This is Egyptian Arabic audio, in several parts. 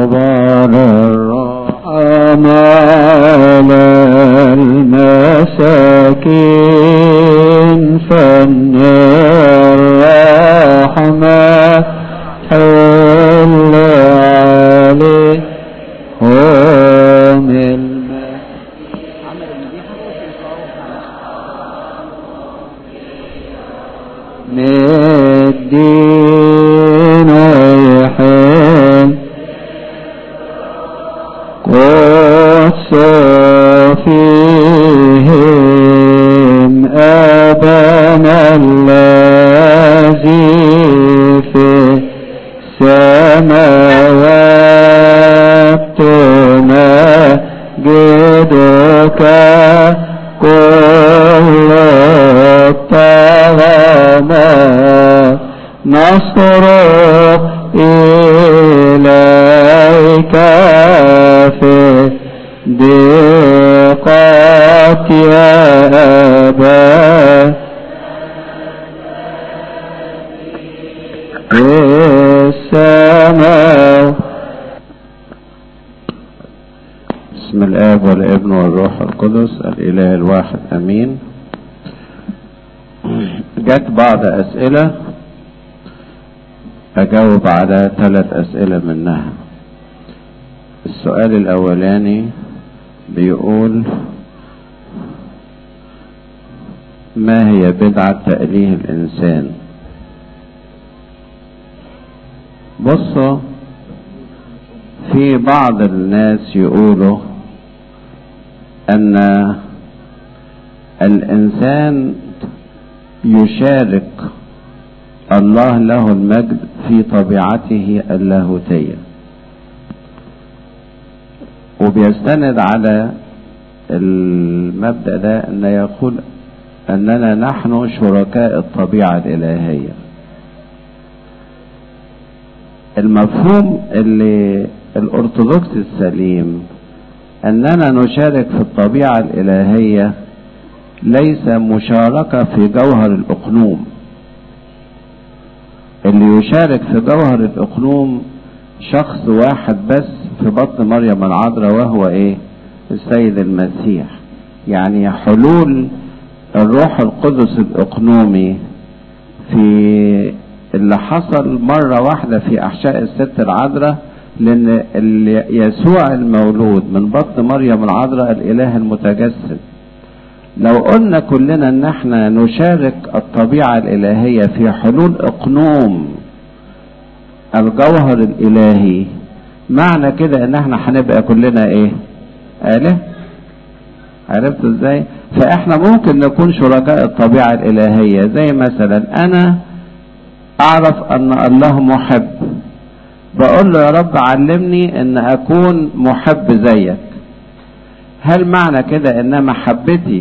خبر الرحمن المساكين فن الرحمة حل عليهم المساكين الدين يحل قدس فيهم أبانا الذي في السماوات مجدك كل الطغمات نصر إليك في ضيقات يا أبا السماء بسم الآب والابن والروح القدس الإله الواحد أمين جت بعض أسئلة أجاوب على ثلاث أسئلة منها السؤال الأولاني بيقول ما هي بدعة تأليه الإنسان بصوا في بعض الناس يقولوا أن الإنسان يشارك الله له المجد في طبيعته اللاهوتية وبيستند على المبدأ ده أن يقول أننا نحن شركاء الطبيعة الإلهية المفهوم اللي الأرثوذكس السليم أننا نشارك في الطبيعة الإلهية ليس مشاركة في جوهر الأقنوم اللي يشارك في جوهر الأقنوم شخص واحد بس في بطن مريم العذراء وهو ايه السيد المسيح يعني حلول الروح القدس الأقنومي في اللي حصل مرة واحدة في أحشاء الست العذراء لأن يسوع المولود من بطن مريم العذراء الإله المتجسد لو قلنا كلنا ان احنا نشارك الطبيعة الالهية في حلول اقنوم الجوهر الالهي معنى كده ان احنا هنبقى كلنا ايه اله عرفت ازاي فاحنا ممكن نكون شركاء الطبيعة الالهية زي مثلا انا اعرف ان الله محب بقول له يا رب علمني ان اكون محب زيك هل معنى كده ان محبتي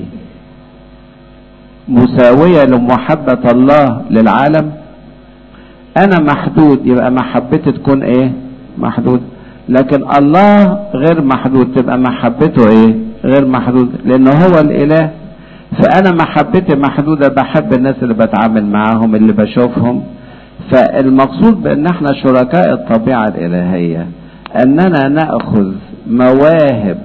مساوية لمحبة الله للعالم انا محدود يبقى محبتي تكون ايه محدود لكن الله غير محدود تبقى محبته ايه غير محدود لانه هو الاله فانا محبتي محدودة بحب الناس اللي بتعامل معاهم اللي بشوفهم فالمقصود بان احنا شركاء الطبيعة الالهية اننا ناخذ مواهب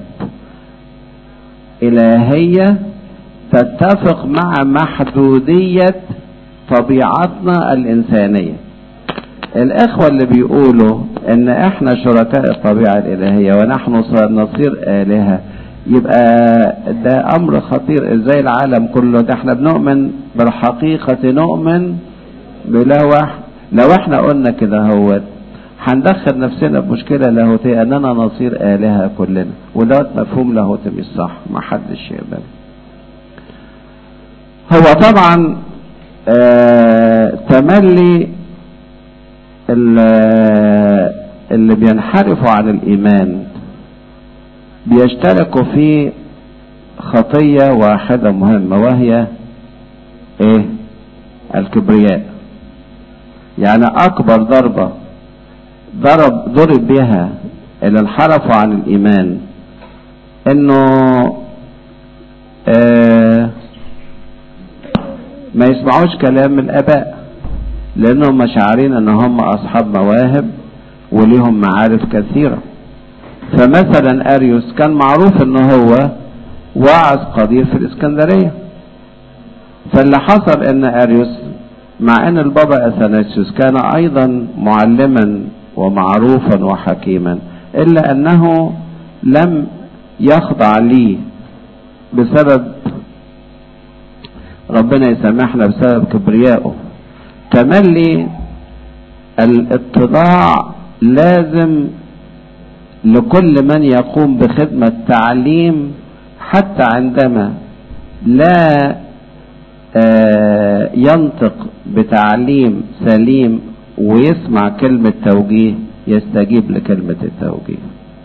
الهية تتفق مع محدودية طبيعتنا الإنسانية الإخوة اللي بيقولوا إن إحنا شركاء الطبيعة الإلهية ونحن نصير آلهة يبقى ده أمر خطير إزاي العالم كله ده إحنا بنؤمن بالحقيقة نؤمن بلا واحد لو إحنا قلنا كده هو هندخل نفسنا بمشكلة لاهوتية أننا نصير آلهة كلنا وده مفهوم لاهوتي مش صح ما حدش يقبل هو طبعا آه تملي اللي بينحرفوا عن الإيمان بيشتركوا في خطية واحدة مهمة وهي ايه الكبرياء يعني أكبر ضربة ضرب ضرب بها اللي انحرفوا عن الإيمان إنه آه ما يسمعوش كلام الآباء لأنهم مشاعرين إن هم أصحاب مواهب وليهم معارف كثيرة فمثلا اريوس كان معروف ان هو واعظ قدير في الاسكندرية فاللي حصل ان اريوس مع ان البابا اثناسيوس كان ايضا معلما ومعروفا وحكيما الا انه لم يخضع لي بسبب ربنا يسامحنا بسبب كبريائه تملي الاتضاع لازم لكل من يقوم بخدمة تعليم حتى عندما لا ينطق بتعليم سليم ويسمع كلمة توجيه يستجيب لكلمة التوجيه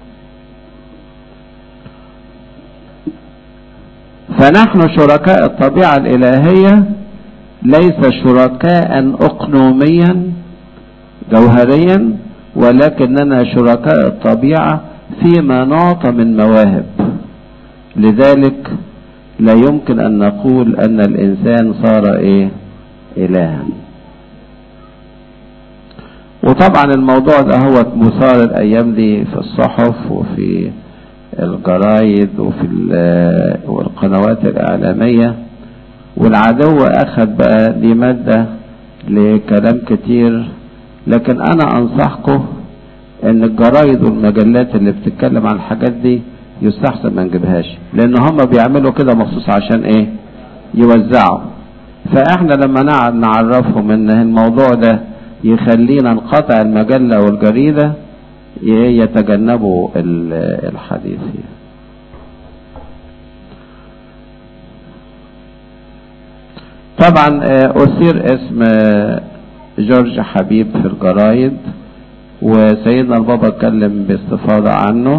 فنحن شركاء الطبيعة الإلهية ليس شركاء أقنوميا جوهريا ولكننا شركاء الطبيعة فيما نعطى من مواهب لذلك لا يمكن أن نقول أن الإنسان صار إيه إلها وطبعا الموضوع ده هو مثار الأيام دي في الصحف وفي الجرايد وفي والقنوات الإعلامية والعدو أخذ بقى دي مادة لكلام كتير لكن أنا أنصحكم إن الجرايد والمجلات اللي بتتكلم عن الحاجات دي يستحسن ما نجيبهاش لأن هم بيعملوا كده مخصوص عشان إيه؟ يوزعوا فإحنا لما نقعد نعرفهم إن الموضوع ده يخلينا نقطع المجلة والجريدة يتجنبوا الحديث طبعا أثير اسم جورج حبيب في الجرايد وسيدنا البابا اتكلم باستفاضة عنه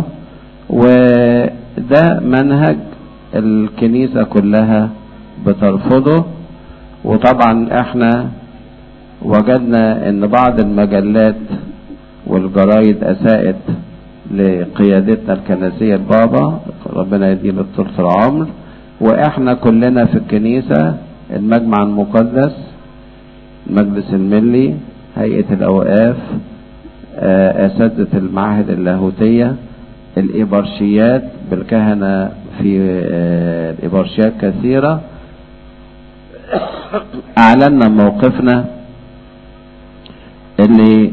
وده منهج الكنيسة كلها بترفضه وطبعا احنا وجدنا ان بعض المجلات والجرايد اساءت لقيادتنا الكنسية البابا ربنا يديله طول العمر واحنا كلنا في الكنيسة المجمع المقدس المجلس الملي هيئة الاوقاف اساتذة المعهد اللاهوتية الإبرشيات بالكهنة في الإبرشيات كثيرة أعلنا موقفنا اللي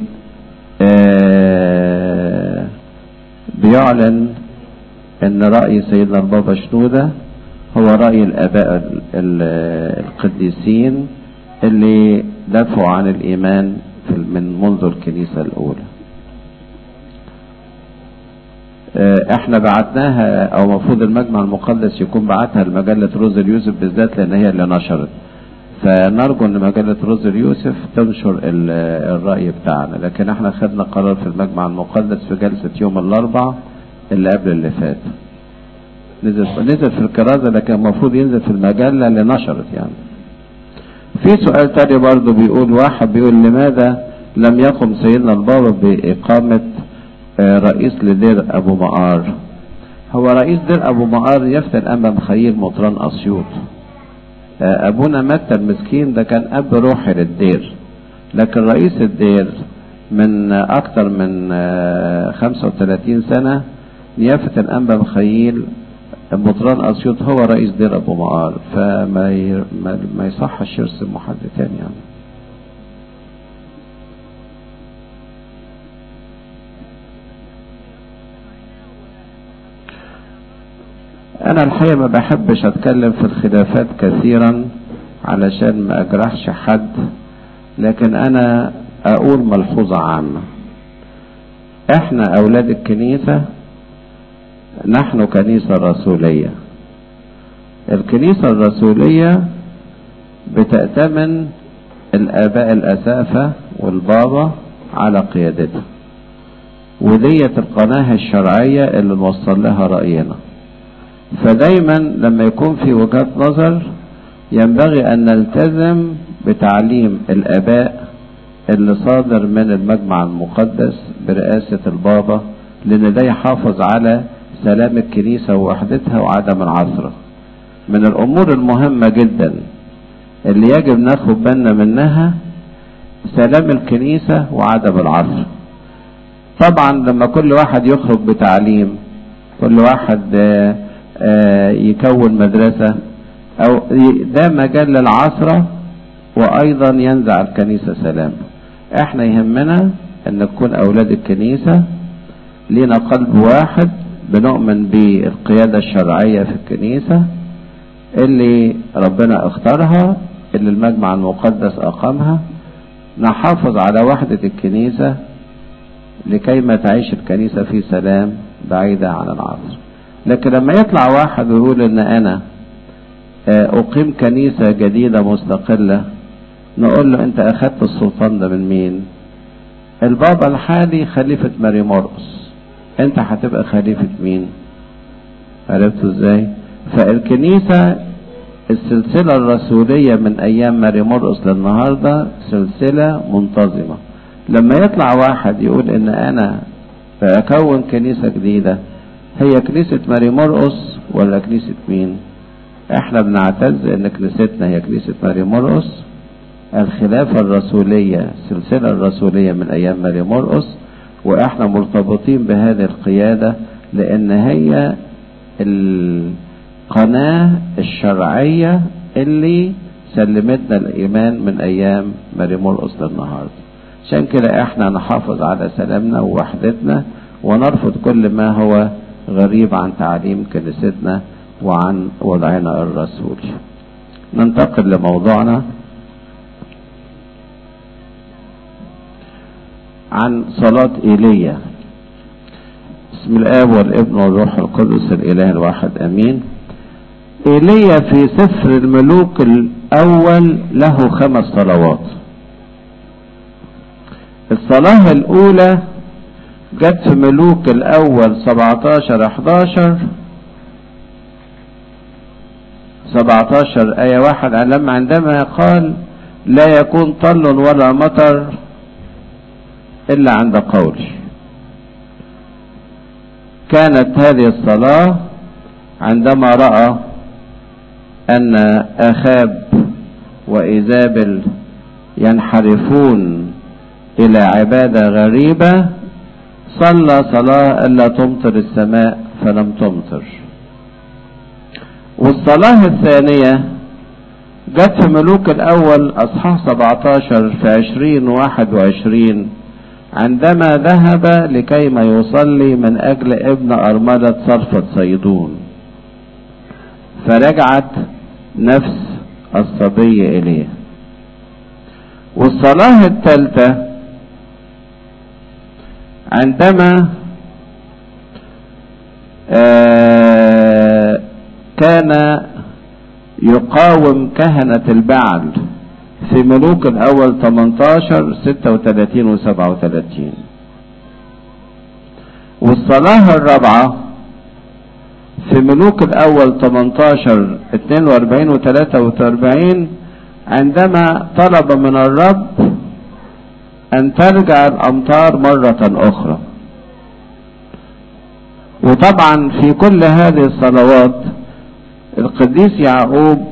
بيعلن ان رأي سيدنا البابا شنودة هو رأي الآباء القديسين اللي دافعوا عن الإيمان من منذ الكنيسة الأولى احنا بعتناها او المفروض المجمع المقدس يكون بعتها لمجلة روز اليوسف بالذات لان هي اللي نشرت فنرجو ان مجلة روز اليوسف تنشر الرأي بتاعنا لكن احنا خدنا قرار في المجمع المقدس في جلسة يوم الاربع اللي قبل اللي فات نزل نزل في الكرازة لكن المفروض ينزل في المجلة اللي نشرت يعني في سؤال تاني برضه بيقول واحد بيقول لماذا لم يقم سيدنا البابا بإقامة رئيس لدير أبو مقار هو رئيس دير أبو مقار يفتن أنبا مخيل مطران أسيوط أبونا متى المسكين ده كان أب روحي للدير لكن رئيس الدير من أكتر من 35 سنة نيافة الأنبا مخيل مطران أسيوط هو رئيس دير أبو مقار فما ي... ما... ما يصحش يرسم حد تاني يعني انا الحقيقة ما بحبش اتكلم في الخلافات كثيرا علشان ما اجرحش حد لكن انا اقول ملحوظة عامة احنا اولاد الكنيسة نحن كنيسة رسولية الكنيسة الرسولية بتأتمن الآباء الأسافة والبابا على قيادتها وديت القناة الشرعية اللي نوصل لها رأينا فدايما لما يكون في وجهات نظر ينبغي أن نلتزم بتعليم الآباء اللي صادر من المجمع المقدس برئاسة البابا لأن ده يحافظ على سلام الكنيسة ووحدتها وعدم العثرة من الأمور المهمة جدا اللي يجب ناخد بالنا منها سلام الكنيسة وعدم العثرة طبعا لما كل واحد يخرج بتعليم كل واحد آه، آه، يكون مدرسة او ي- ده مجال للعصرة وايضا ينزع الكنيسة سلام احنا يهمنا ان نكون اولاد الكنيسة لينا قلب واحد بنؤمن بالقيادة الشرعية في الكنيسة اللي ربنا اختارها اللي المجمع المقدس اقامها نحافظ على وحدة الكنيسة لكي ما تعيش الكنيسة في سلام بعيدة عن العصر لكن لما يطلع واحد ويقول ان انا آه، اقيم كنيسة جديدة مستقلة نقول له انت اخدت السلطان ده من مين البابا الحالي خليفة ماري مرقس انت هتبقى خليفة مين عرفتوا ازاي فالكنيسة السلسلة الرسولية من ايام ماري مرقس للنهاردة سلسلة منتظمة لما يطلع واحد يقول ان انا اكون كنيسة جديدة هي كنيسة ماري مرقس ولا كنيسة مين احنا بنعتز ان كنيستنا هي كنيسة ماري مرقس الخلافة الرسولية السلسلة الرسولية من ايام ماري مرقس واحنا مرتبطين بهذه القيادة لان هي القناة الشرعية اللي سلمتنا الايمان من ايام ماري مرقس للنهارده عشان كده احنا نحافظ على سلامنا ووحدتنا ونرفض كل ما هو غريب عن تعليم كنيستنا وعن وضعنا الرسولي ننتقل لموضوعنا عن صلاة إيليا بسم الآب والابن والروح القدس الإله الواحد أمين إيليا في سفر الملوك الأول له خمس صلوات الصلاة الأولى جت في ملوك الأول 17 11 17 آية واحد لما عندما قال لا يكون طل ولا مطر إلا عند قولي كانت هذه الصلاة عندما رأى أن أخاب وإيزابل ينحرفون إلى عبادة غريبة صلى صلاة ألا تمطر السماء فلم تمطر والصلاة الثانية جت في ملوك الأول أصحاح 17 في 20 21 عندما ذهب لكي ما يصلي من أجل ابن أرملة صرفة صيدون فرجعت نفس الصبي إليه والصلاة الثالثة عندما آه كان يقاوم كهنة البعل في ملوك الأول 18 36 و 37 والصلاة الرابعة في ملوك الأول 18 42 و 43 عندما طلب من الرب أن ترجع الأمطار مرة أخرى وطبعا في كل هذه الصلوات القديس يعقوب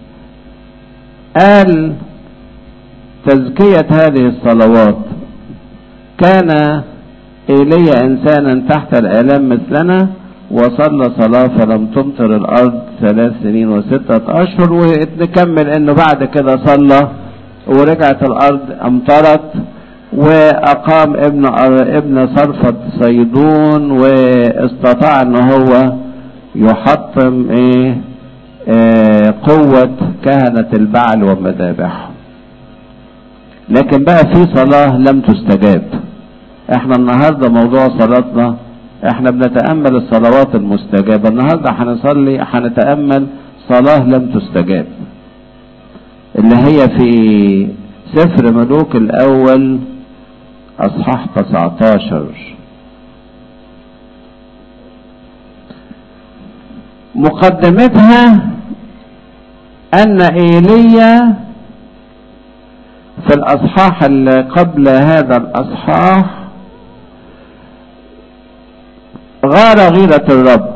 قال تزكية هذه الصلوات كان إيليا إنسانا تحت الآلام مثلنا وصلى صلاة فلم تمطر الأرض ثلاث سنين وستة أشهر ونكمل إنه بعد كده صلى ورجعت الأرض أمطرت وأقام ابن ابن صرفة صيدون واستطاع إن هو يحطم إيه آه قوة كهنة البعل ومذابحهم لكن بقى في صلاة لم تستجاب احنا النهاردة موضوع صلاتنا احنا بنتأمل الصلوات المستجابة النهاردة هنصلي هنتأمل صلاة لم تستجاب اللي هي في سفر ملوك الاول اصحاح 19 مقدمتها ان ايليا في الاصحاح اللي قبل هذا الاصحاح غار غيرة الرب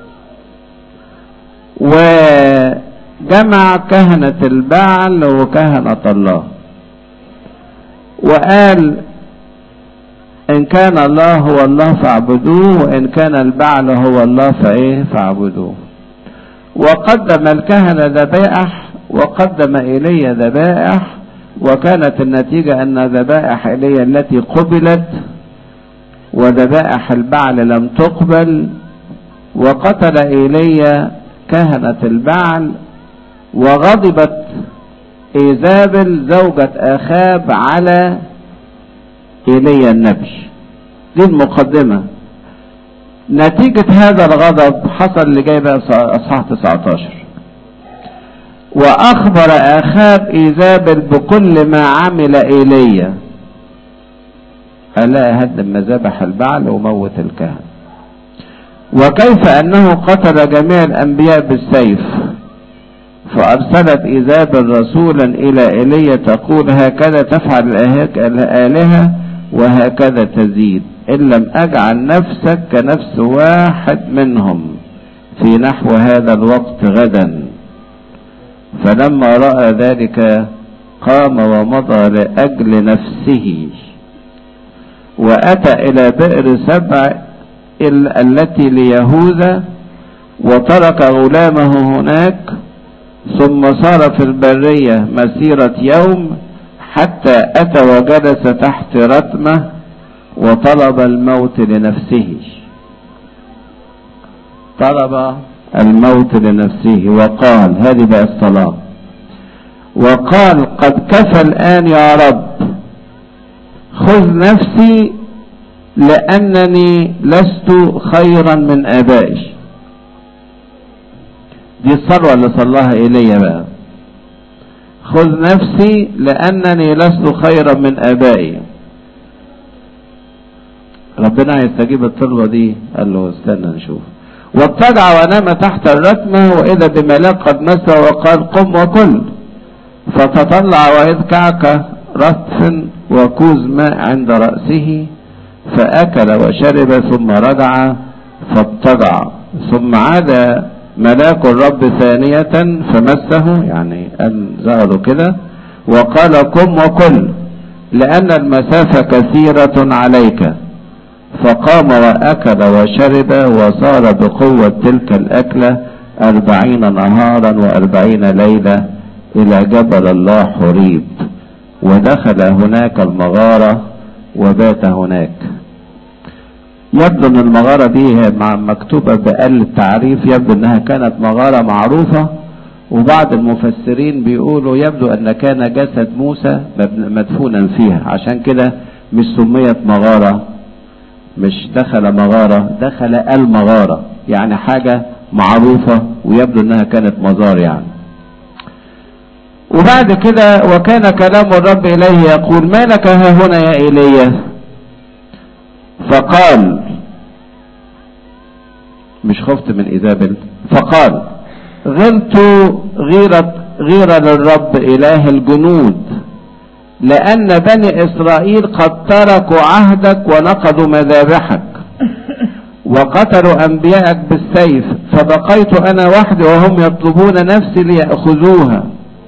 وجمع كهنة البعل وكهنة الله وقال ان كان الله هو الله فاعبدوه وإن كان البعل هو الله فإيه فاعبدوه وقدم الكهنة ذبائح وقدم إيليا ذبائح وكانت النتيجة أن ذبائح إيليا التي قبلت وذبائح البعل لم تقبل وقتل إيليا كهنة البعل وغضبت إيزابل زوجة أخاب على إيليا النبي دي المقدمة نتيجة هذا الغضب حصل اللي جاي بقى أصحاح 19 وأخبر أخاب إيزابل بكل ما عمل إيليا ألا هدم مذابح البعل وموت الكهنة وكيف أنه قتل جميع الأنبياء بالسيف فأرسلت إيزابل رسولا إلى إيليا تقول هكذا تفعل الآلهة وهكذا تزيد إن لم أجعل نفسك كنفس واحد منهم في نحو هذا الوقت غدا فلما رأى ذلك قام ومضى لأجل نفسه وأتى إلى بئر سبع التي ليهوذا وترك غلامه هناك ثم صار في البرية مسيرة يوم حتى أتى وجلس تحت رتمة وطلب الموت لنفسه طلب الموت لنفسه وقال هذه بقى الصلاة وقال قد كفى الآن يا رب خذ نفسي لأنني لست خيرا من آبائي دي الصلوة اللي صلاها إلي بقى خذ نفسي لأنني لست خيرا من آبائي ربنا يستجيب الطلبة دي قال له استنى نشوف واتجع ونام تحت الرتمة وإذا بملاك قد مسه وقال قم وكل فتطلع وإذ كعك رطف وكوز ماء عند رأسه فأكل وشرب ثم رجع فاضطجع ثم عاد ملاك الرب ثانية فمسه يعني أن ظهروا كده وقال قم وكل لأن المسافة كثيرة عليك فقام وأكل وشرب وصار بقوة تلك الأكلة أربعين نهارا وأربعين ليلة إلى جبل الله حريب ودخل هناك المغارة وبات هناك يبدو ان المغارة دي مكتوبة بأقل التعريف يبدو انها كانت مغارة معروفة وبعض المفسرين بيقولوا يبدو ان كان جسد موسى مدفونا فيها عشان كده مش سميت مغارة مش دخل مغارة دخل المغارة يعني حاجة معروفة ويبدو انها كانت مزار يعني وبعد كده وكان كلام الرب إليه يقول ما لك ها هنا يا إيليا فقال مش خفت من إيزابل فقال غرت غيرة غيرة للرب إله الجنود لأن بني إسرائيل قد تركوا عهدك ونقضوا مذابحك وقتلوا أنبياءك بالسيف فبقيت أنا وحدي وهم يطلبون نفسي ليأخذوها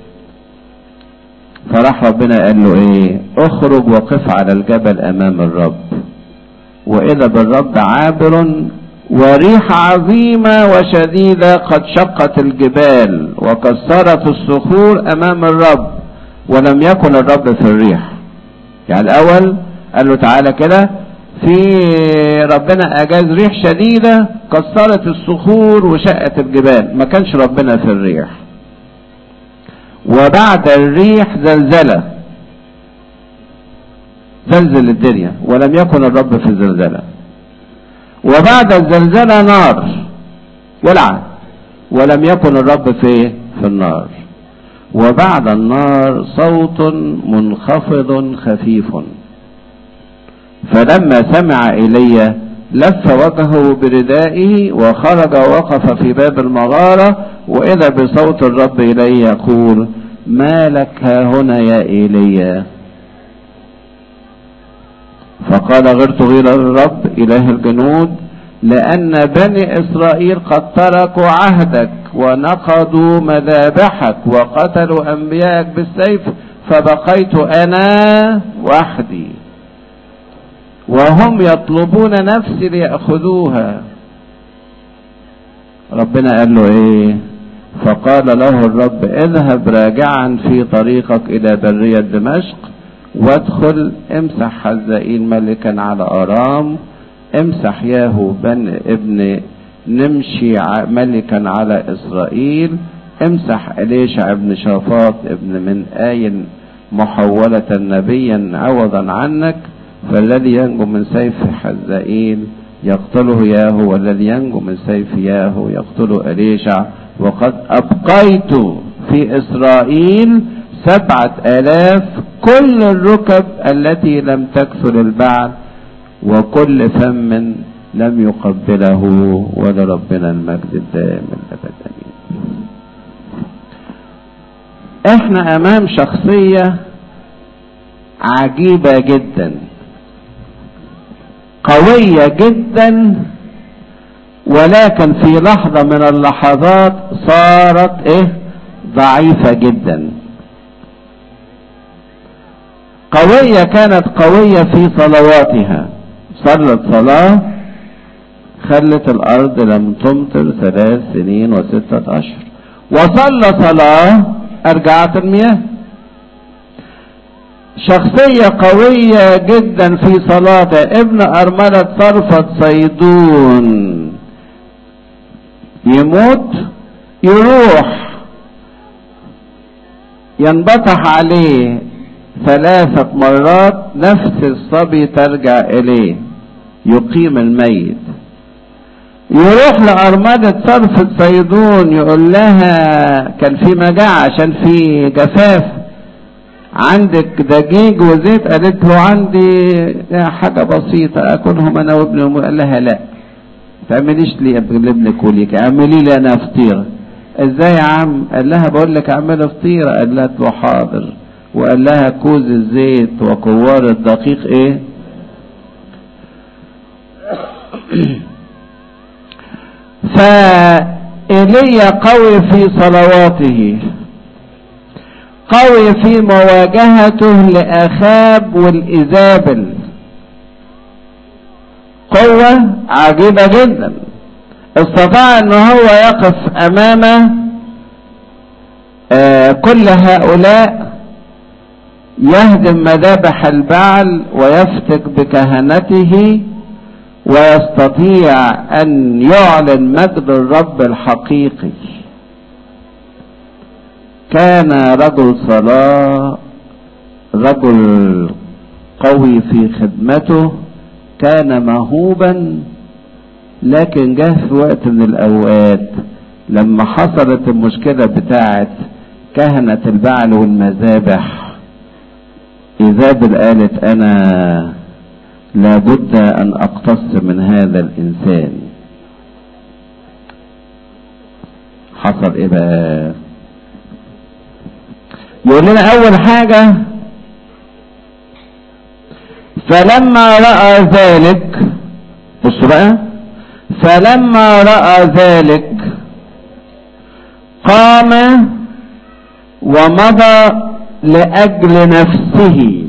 فراح ربنا قال له ايه اخرج وقف على الجبل امام الرب واذا بالرب عابر وريح عظيمة وشديدة قد شقت الجبال وكسرت الصخور امام الرب ولم يكن الرب في الريح يعني الاول قال له تعالى كده في ربنا اجاز ريح شديدة كسرت الصخور وشقت الجبال ما كانش ربنا في الريح وبعد الريح زلزلة زلزل الدنيا ولم يكن الرب في الزلزلة وبعد الزلزلة نار ولعة ولم يكن الرب في في النار وبعد النار صوت منخفض خفيف فلما سمع إلي لف وجهه بردائه وخرج ووقف في باب المغارة وإذا بصوت الرب إليه يقول ما لك ها هنا يا إيليا فقال غرت غير الرب إله الجنود لأن بني إسرائيل قد تركوا عهدك ونقضوا مذابحك وقتلوا أنبيائك بالسيف فبقيت أنا وحدي وهم يطلبون نفسي ليأخذوها ربنا قال له ايه فقال له الرب اذهب راجعا في طريقك الى برية دمشق وادخل امسح حزائيل ملكا على ارام امسح ياهو بن ابن نمشي ملكا على اسرائيل امسح اليشع ابن شافاط ابن من آين محولة نبيا عوضا عنك فالذي ينجو من سيف حزائيل يقتله ياهو والذي ينجو من سيف ياهو يقتله أليشع وقد أبقيت في إسرائيل سبعة آلاف كل الركب التي لم تكثر البعد وكل فم لم يقبله ولربنا المجد الدائم الأبد أمين احنا امام شخصية عجيبة جدا قوية جدا ولكن في لحظة من اللحظات صارت ايه ضعيفة جدا قوية كانت قوية في صلواتها صلت صلاة خلت الارض لم تمطر ثلاث سنين وستة اشهر وصلى صلاة ارجعت المياه شخصية قوية جدا في صلاته ابن أرملة صرفة صيدون يموت يروح ينبطح عليه ثلاثة مرات نفس الصبي ترجع إليه يقيم الميت يروح لأرملة صرفة صيدون يقول لها كان في مجاعة عشان في جفاف عندك دجيج وزيت قالت له عندي حاجة بسيطة أكلهم أنا وابني قال لها لا تعمليش لي لابنك وليك اعملي لي أنا فطيرة ازاي يا عم قال لها بقول لك اعملي فطيرة قالت له حاضر وقال لها كوز الزيت وكوار الدقيق ايه فإيليا قوي في صلواته قوي في مواجهته لأخاب والإزابل قوة عجيبة جدا استطاع ان هو يقف امام آه كل هؤلاء يهدم مذابح البعل ويفتك بكهنته ويستطيع ان يعلن مجد الرب الحقيقي كان رجل صلاة رجل قوي في خدمته كان مهوبا لكن جه في وقت من الاوقات لما حصلت المشكلة بتاعت كهنة البعل والمذابح ايزابل قالت انا لابد ان اقتص من هذا الانسان حصل ايه بقى يقول لنا اول حاجة فلما رأى ذلك بصوا بقى فلما رأى ذلك قام ومضى لأجل نفسه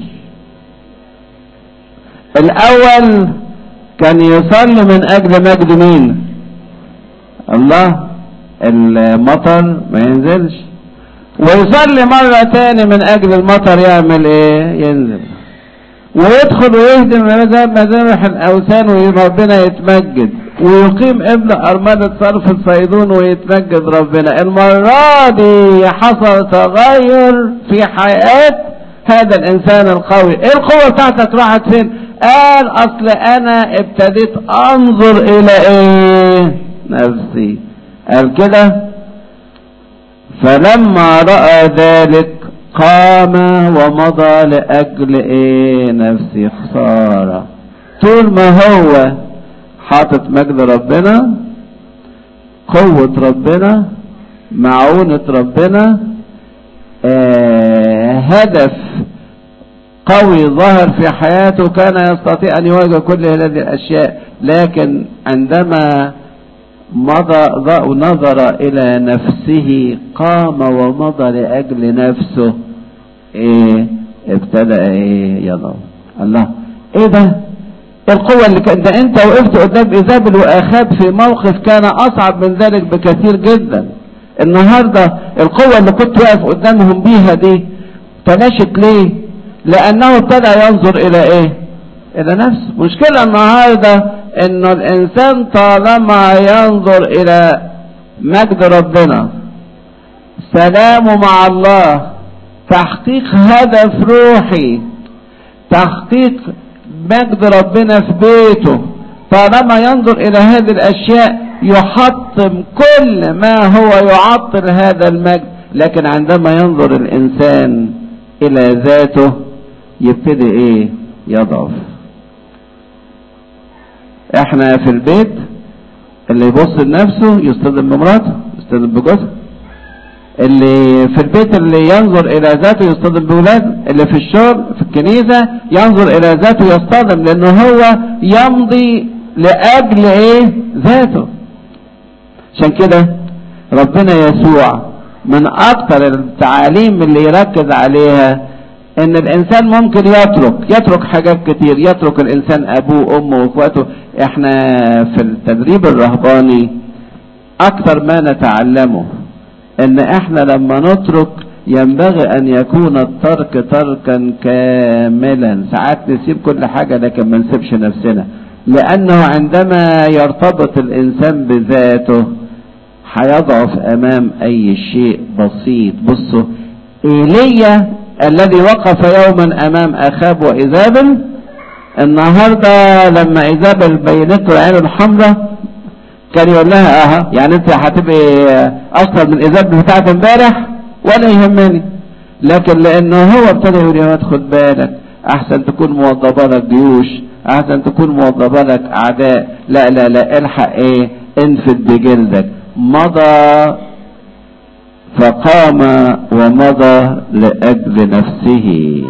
الأول كان يصلي من أجل مجد مين الله المطر ما ينزلش ويصلي مرة تاني من أجل المطر يعمل إيه ينزل ويدخل ويهدم مذابح الأوثان وربنا يتمجد ويقيم ابن أرملة صرف الصيدون ويتمجد ربنا المرة دي حصل تغير في حياة هذا الإنسان القوي إيه القوة بتاعتك راحت فين قال أصل أنا ابتديت أنظر إلى إيه نفسي قال كده فلما رأى ذلك قام ومضى لأجل إيه نفسي خسارة طول ما هو حاطط مجد ربنا قوة ربنا معونة ربنا آه هدف قوي ظهر في حياته كان يستطيع أن يواجه كل هذه الأشياء لكن عندما مضى نظر إلى نفسه قام ومضى لأجل نفسه إيه ابتدأ إيه يلا الله إيه ده القوة اللي كان ده انت وقفت قدام ايزابل واخاب في موقف كان اصعب من ذلك بكثير جدا النهاردة القوة اللي كنت واقف قدامهم بيها دي تلاشت ليه لانه ابتدى ينظر الى ايه الى نفسه مشكلة النهاردة انه الانسان طالما ينظر الى مجد ربنا سلامه مع الله تحقيق هدف روحي تحقيق مجد ربنا في بيته طالما ينظر الى هذه الاشياء يحطم كل ما هو يعطل هذا المجد لكن عندما ينظر الانسان الى ذاته يبتدي ايه يضعف احنا في البيت اللي يبص لنفسه يصطدم بمراته يصطدم بجوزها اللي في البيت اللي ينظر الى ذاته يصطدم بولاده اللي في الشغل في الكنيسة ينظر الى ذاته يصطدم لانه هو يمضي لاجل ايه ذاته عشان كده ربنا يسوع من اكتر التعاليم اللي يركز عليها ان الانسان ممكن يترك يترك حاجات كتير يترك الانسان ابوه امه واخواته احنا في التدريب الرهباني اكتر ما نتعلمه ان احنا لما نترك ينبغي ان يكون الترك تركا كاملا ساعات نسيب كل حاجة لكن ما نسيبش نفسنا لانه عندما يرتبط الانسان بذاته هيضعف امام اي شيء بسيط بصوا ايليا الذي وقف يوما امام اخاب وايزابل النهارده لما ايزابل بينت له العين الحمراء كان يقول لها اها يعني انت هتبقي افضل من ايزابل بتاعت امبارح ولا يهمني لكن لانه هو ابتدى يقول يا خد بالك احسن تكون موظفه لك جيوش احسن تكون موظفه لك اعداء لا لا لا الحق ايه انفد بجلدك مضى فقام ومضى لأجل نفسه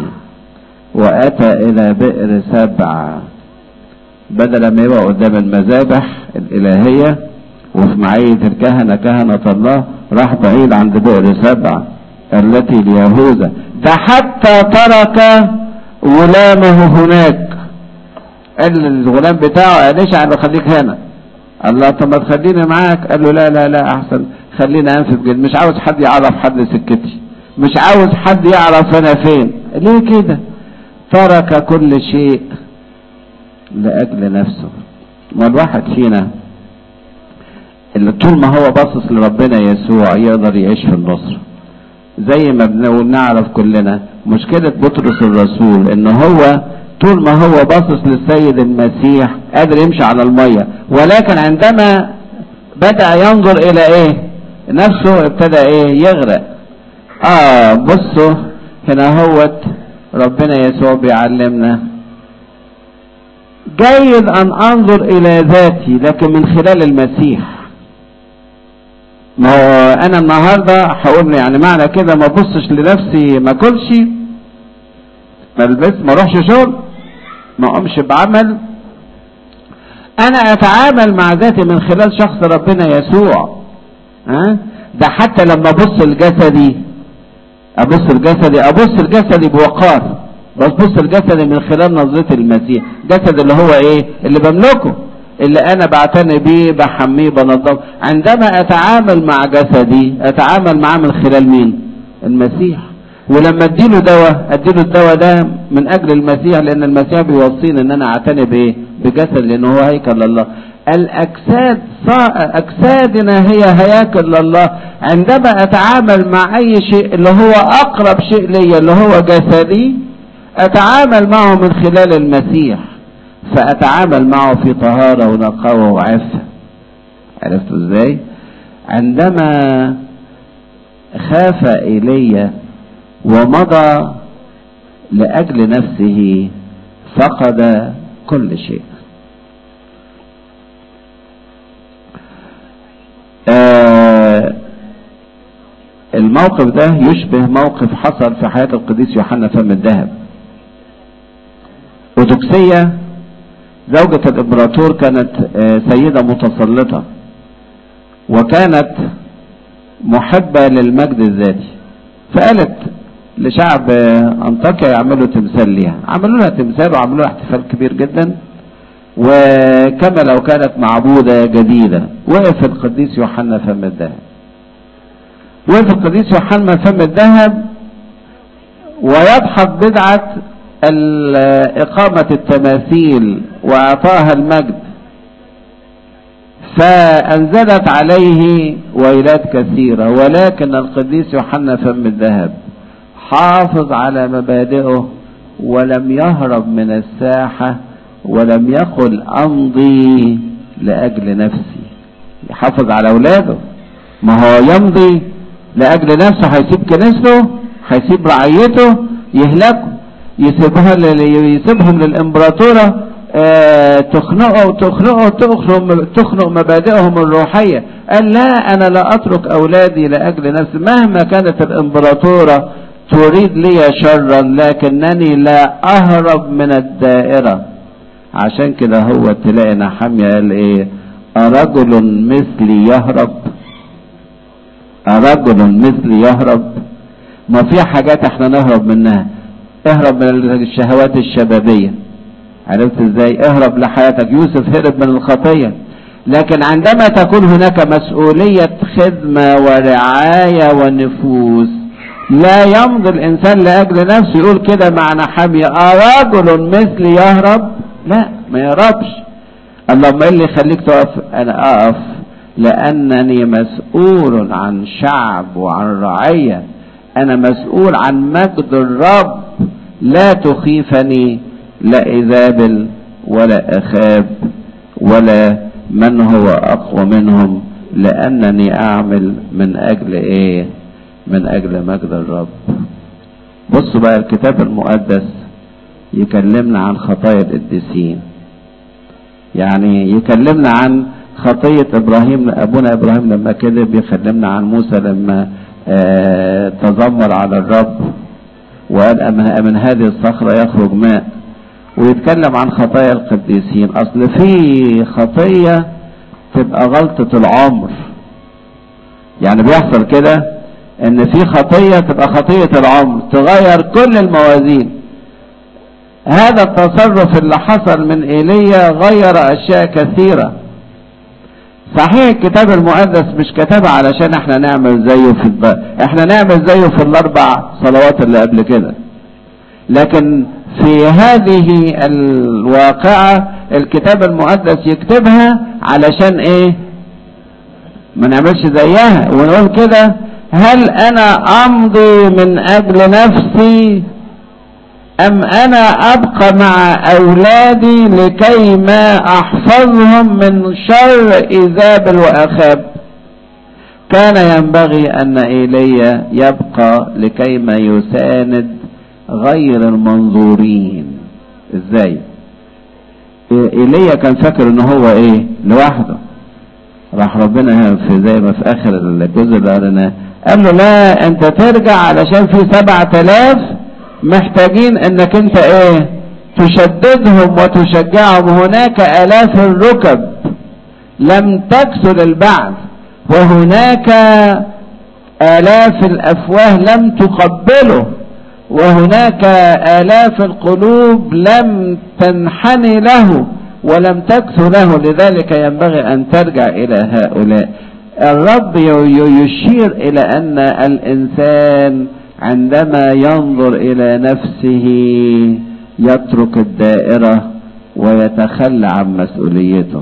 وأتى إلى بئر سبع بدل ما يبقى قدام المذابح الإلهية وفي معية الكهنة كهنة الله راح بعيد عند بئر سبع التي ليهوذا ده حتى ترك غلامه هناك قال الغلام بتاعه ليش قال له خليك هنا الله طب ما تخليني معاك قال له لا لا لا احسن خليني انفذ جد مش عاوز حد يعرف حد سكتي مش عاوز حد يعرف انا فين ليه كده ترك كل شيء لاجل نفسه ما الواحد فينا اللي طول ما هو باصص لربنا يسوع يقدر يعيش في النصر زي ما بنعرف كلنا مشكلة بطرس الرسول ان هو طول ما هو باصص للسيد المسيح قادر يمشي على المية ولكن عندما بدأ ينظر الى ايه نفسه ابتدى ايه يغرق اه بصوا هنا هوت ربنا يسوع بيعلمنا جيد ان انظر الى ذاتي لكن من خلال المسيح ما هو انا النهارده هقول يعني معنى كده ما ابصش لنفسي ما اكلش ما البس ما اروحش شغل ما اقومش بعمل انا اتعامل مع ذاتي من خلال شخص ربنا يسوع ها ده حتى لما ابص لجسدي ابص لجسدي ابص لجسدي بوقار ببص لجسدي من خلال نظرة المسيح جسد اللي هو ايه اللي بملكه اللي انا بعتني بيه بحميه بنظمه عندما اتعامل مع جسدي اتعامل معاه من خلال مين المسيح ولما اديله دواء اديله الدواء ده من اجل المسيح لان المسيح بيوصيني ان انا اعتني بايه بجسد لان هو هيكل الله الاجساد اجسادنا هي هياكل لله عندما اتعامل مع اي شيء اللي هو اقرب شيء لي اللي هو جسدي اتعامل معه من خلال المسيح فاتعامل معه في طهارة ونقاوة وعفة عرفتوا ازاي عندما خاف ايليا ومضى لاجل نفسه فقد كل شيء آه الموقف ده يشبه موقف حصل في حياة القديس يوحنا فم الذهب أودوكسية زوجة الإمبراطور كانت آه سيدة متسلطة وكانت محبة للمجد الذاتي فقالت لشعب أنطاكيا يعملوا تمثال ليها عملوا لها تمثال وعملوا لها احتفال كبير جدا وكما لو كانت معبودة جديدة وقف القديس يوحنا فم الذهب وقف القديس يوحنا فم الذهب ويضحك بدعة إقامة التماثيل وإعطاها المجد فأنزلت عليه ويلات كثيرة ولكن القديس يوحنا فم الذهب حافظ على مبادئه ولم يهرب من الساحة ولم يقل أمضي لأجل نفسي يحافظ على أولاده ما هو يمضي لأجل نفسه هيسيب كنيسته هيسيب رعيته يهلكوا يسيبها يسيبهم للإمبراطورة آه تخنقوا تخنقوا تخنق تخنق مبادئهم الروحية قال لا أنا لا أترك أولادي لأجل نفسي مهما كانت الإمبراطورة تريد لي شرا لكنني لا أهرب من الدائرة عشان كده هو تلاقي نحمية قال إيه أرجل مثلي يهرب أرجل مثلي يهرب ما في حاجات احنا نهرب منها اهرب من الشهوات الشبابية عرفت ازاي اهرب لحياتك يوسف هرب من الخطية لكن عندما تكون هناك مسؤولية خدمة ورعاية ونفوس لا يمضي الانسان لاجل نفسه يقول كده مع نحمية رجل مثلي يهرب لا ما يهربش اللهم ايه اللي يخليك تقف انا اقف لانني مسؤول عن شعب وعن رعيه انا مسؤول عن مجد الرب لا تخيفني لا ايزابل ولا اخاب ولا من هو اقوى منهم لانني اعمل من اجل ايه من اجل مجد الرب بصوا بقى الكتاب المقدس يكلمنا عن خطايا القديسين يعني يكلمنا عن خطية ابراهيم ابونا ابراهيم لما كذب يكلمنا عن موسى لما آه تذمر على الرب وقال من هذه الصخرة يخرج ماء ويتكلم عن خطايا القديسين اصل في خطية تبقى غلطة العمر يعني بيحصل كده ان في خطية تبقى خطية العمر تغير كل الموازين هذا التصرف اللي حصل من ايليا غير اشياء كثيرة صحيح الكتاب المقدس مش كتبها علشان احنا نعمل زيه في الض... احنا نعمل زيه في الاربع صلوات اللي قبل كده لكن في هذه الواقعة الكتاب المقدس يكتبها علشان ايه ما نعملش زيها ونقول كده هل انا امضي من اجل نفسي ام انا ابقى مع اولادي لكي ما احفظهم من شر ايزابل واخاب كان ينبغي ان ايليا يبقى لكي ما يساند غير المنظورين ازاي ايليا كان فاكر ان هو ايه لوحده راح ربنا في زي ما في اخر الجزء اللي قالنا قال له لا انت ترجع علشان في سبعة الاف محتاجين انك انت ايه تشددهم وتشجعهم هناك الاف الركب لم تكسر البعث وهناك الاف الافواه لم تقبله وهناك الاف القلوب لم تنحني له ولم تكثر له لذلك ينبغي ان ترجع الى هؤلاء الرب يشير الى ان الانسان عندما ينظر الى نفسه يترك الدائرة ويتخلى عن مسؤوليته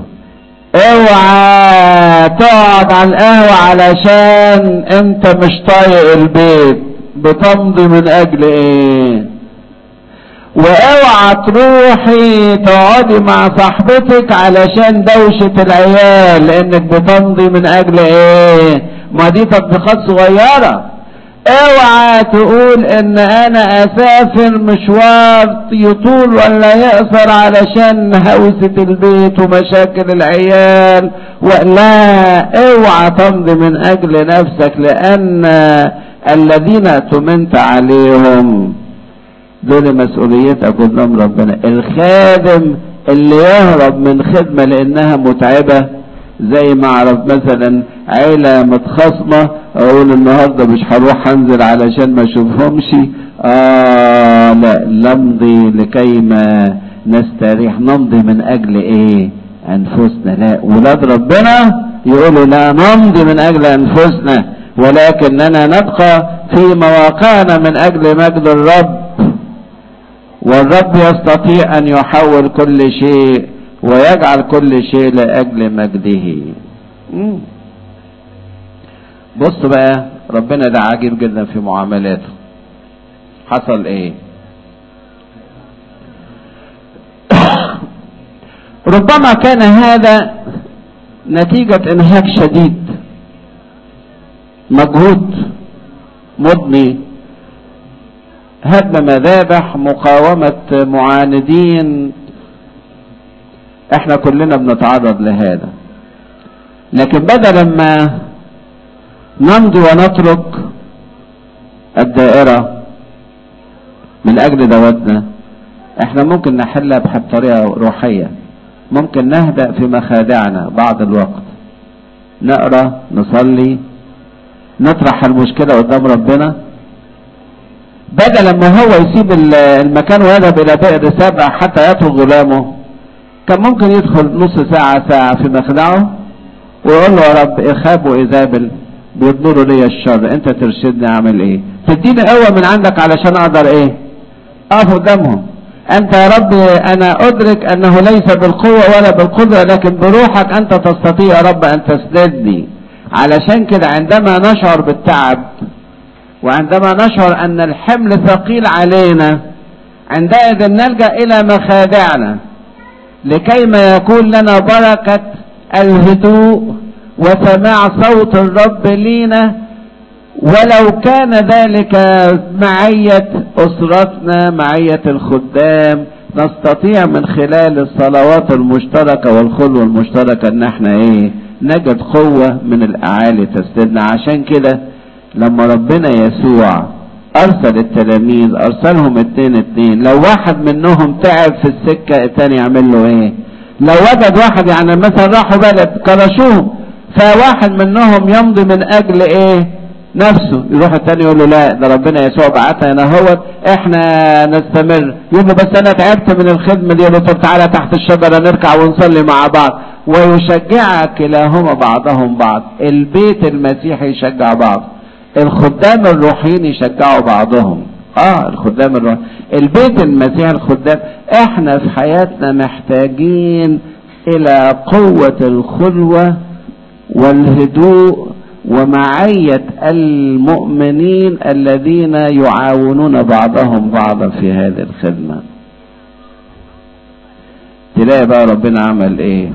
اوعى تقعد على القهوة علشان انت مش طايق البيت بتمضي من اجل ايه واوعى تروحي تقعدي مع صاحبتك علشان دوشة العيال لانك بتمضي من اجل ايه ما دي تطبيقات صغيرة اوعى تقول ان انا اسافر مشوار يطول ولا يقصر علشان هوسة البيت ومشاكل العيال ولا اوعى تمضي من اجل نفسك لان الذين اؤتمنت عليهم دول مسؤوليتك قدام ربنا الخادم اللي يهرب من خدمة لانها متعبة زي ما اعرف مثلا عيلة متخاصمة اقول النهاردة مش هروح انزل علشان ما اشوفهمش اه لا لمضي لكي ما نستريح نمضي من اجل ايه انفسنا لا ولاد ربنا يقولوا لا نمضي من اجل انفسنا ولكننا نبقى في مواقعنا من اجل مجد الرب والرب يستطيع ان يحول كل شيء ويجعل كل شيء لاجل مجده مم. بص بقى ربنا ده عجيب جدا في معاملاته حصل ايه ربما كان هذا نتيجة انهاك شديد مجهود مضني هدم مذابح مقاومة معاندين احنا كلنا بنتعرض لهذا لكن بدل ما نمضي ونترك الدائرة من اجل دوتنا احنا ممكن نحلها بطريقة روحية ممكن نهدأ في مخادعنا بعض الوقت نقرا نصلي نطرح المشكلة قدام ربنا بدل ما هو يسيب المكان ويذهب الى بئر سبع حتى يترك غلامه كان ممكن يدخل نص ساعة ساعة في مخدعه ويقول له يا رب اخاب وايزابل بيضمروا لي الشر انت ترشدني اعمل ايه تديني قوة من عندك علشان اقدر ايه اقف قدامهم انت يا رب انا ادرك انه ليس بالقوة ولا بالقدرة لكن بروحك انت تستطيع يا رب ان تسندني علشان كده عندما نشعر بالتعب وعندما نشعر ان الحمل ثقيل علينا عندئذ نلجأ الى مخادعنا لكي ما يكون لنا بركة الهدوء وسماع صوت الرب لينا ولو كان ذلك معية أسرتنا معية الخدام نستطيع من خلال الصلوات المشتركة والخلوة المشتركة ان احنا ايه نجد قوة من الاعالي تسندنا عشان كده لما ربنا يسوع ارسل التلاميذ ارسلهم اتنين اتنين لو واحد منهم تعب في السكة التاني يعمل له ايه لو وجد واحد يعني مثلا راحوا بلد كرشوهم فواحد منهم يمضي من اجل ايه نفسه يروح التاني يقول له لا ده ربنا يسوع بعتنا هنا هو احنا نستمر يقول له بس انا تعبت من الخدمه دي يقول له طب تعالى تحت الشجره نركع ونصلي مع بعض ويشجع كلاهما بعضهم بعض البيت المسيحي يشجع بعض الخدام الروحيين يشجعوا بعضهم اه الخدام الروحيين البيت المسيحي الخدام احنا في حياتنا محتاجين الى قوه الخلوه والهدوء ومعية المؤمنين الذين يعاونون بعضهم بعضا في هذه الخدمة تلاقي بقى ربنا عمل ايه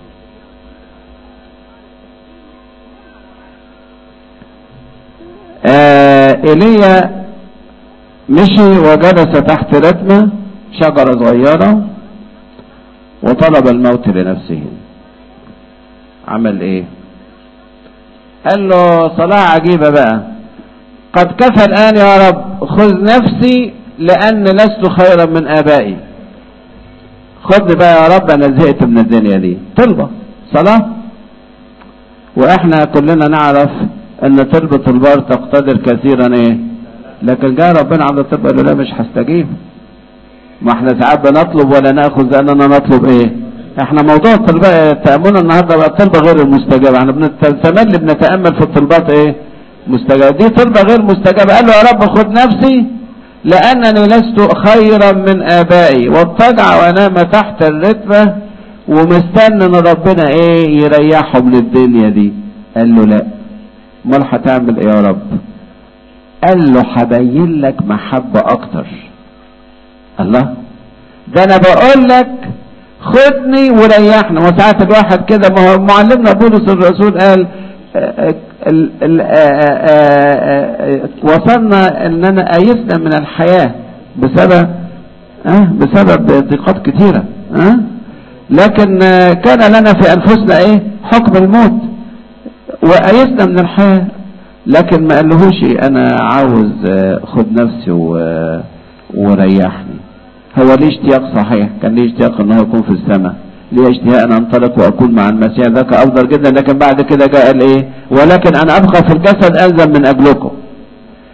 آه ايليا مشي وجلس تحت رتمة شجرة صغيرة وطلب الموت لنفسه عمل ايه قال له صلاة عجيبة بقى قد كفى الآن يا رب خذ نفسي لأن لست خيرا من آبائي خدني بقى يا رب أنا زهقت من الدنيا دي طلبة صلاة وإحنا كلنا نعرف أن طلبة البار تقتدر كثيرا إيه لكن جاء ربنا عند الطب قال له لا مش هستجيب ما احنا ساعات بنطلب ولا ناخذ لأننا نطلب إيه احنا موضوع التأمل النهارده بقى الطلبة غير المستجابة احنا بنتملي بنتأمل في الطلبات ايه مستجابة دي طلبة غير مستجابة قال له يا رب خد نفسي لأنني لست خيرا من آبائي واتجع وانام تحت الرتبة ومستني ان ربنا ايه يريحهم للدنيا دي قال له لا امال هتعمل ايه يا رب قال له هبين لك محبة اكتر الله ده انا بقول لك خدني وريحنا وساعات الواحد كده ما هو معلمنا بولس الرسول قال ال ال وصلنا اننا ايسنا من الحياة بسبب أه بسبب ضيقات كثيرة أه لكن كان لنا في انفسنا ايه حكم الموت وايسنا من الحياة لكن ما قالهوش انا عاوز خد نفسي وريحني هو ليه اشتياق صحيح كان ليه اشتياق ان هو يكون في السماء ليه اشتهاء ان انطلق واكون مع المسيح ذاك افضل جدا لكن بعد كده جاء قال ايه ولكن انا ابقى في الجسد الزم من اجلكم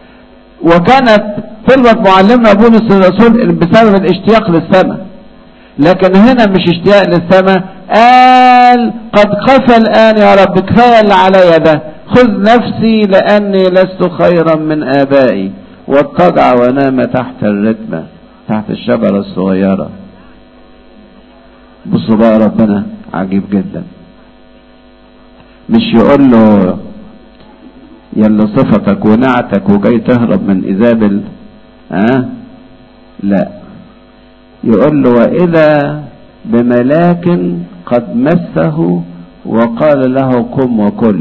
وكانت طلبة معلمنا بولس الرسول بسبب الاشتياق للسماء لكن هنا مش اشتياق للسماء قال قد قفى الآن يا رب كفاية اللي عليا ده خذ نفسي لأني لست خيرا من آبائي واتضع ونام تحت الرتمة تحت الشجرة الصغيرة بصوا بقى ربنا عجيب جدا مش يقول له يلا صفتك ونعتك وجاي تهرب من إيزابل ها أه؟ لا يقول له وإذا بملاك قد مسه وقال له قم وكل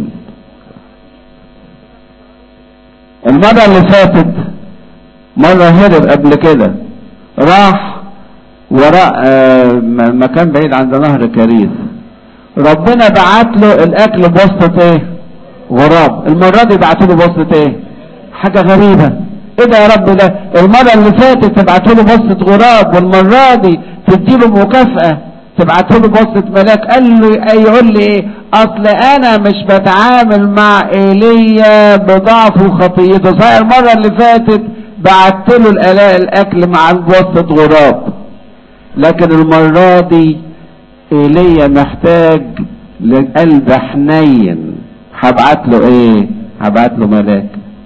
المرة اللي فاتت مرة هرب قبل كده راح وراء مكان بعيد عند نهر كريس ربنا بعت له الاكل بواسطة ايه غراب المرة دي بعتوا له بواسطة ايه حاجة غريبة ايه ده يا رب ده المرة اللي فاتت تبعتوا له بواسطة غراب والمرة دي تديله مكافأة تبعتوا له بواسطة ملاك قال له يقول لي ايه اصل انا مش بتعامل مع ايليا بضعف وخطيته صحيح المرة اللي فاتت بعت له الاكل مع بواسطة غراب لكن المرة دي ايليا محتاج لقلب حنين هبعت له ايه هبعت له ملاك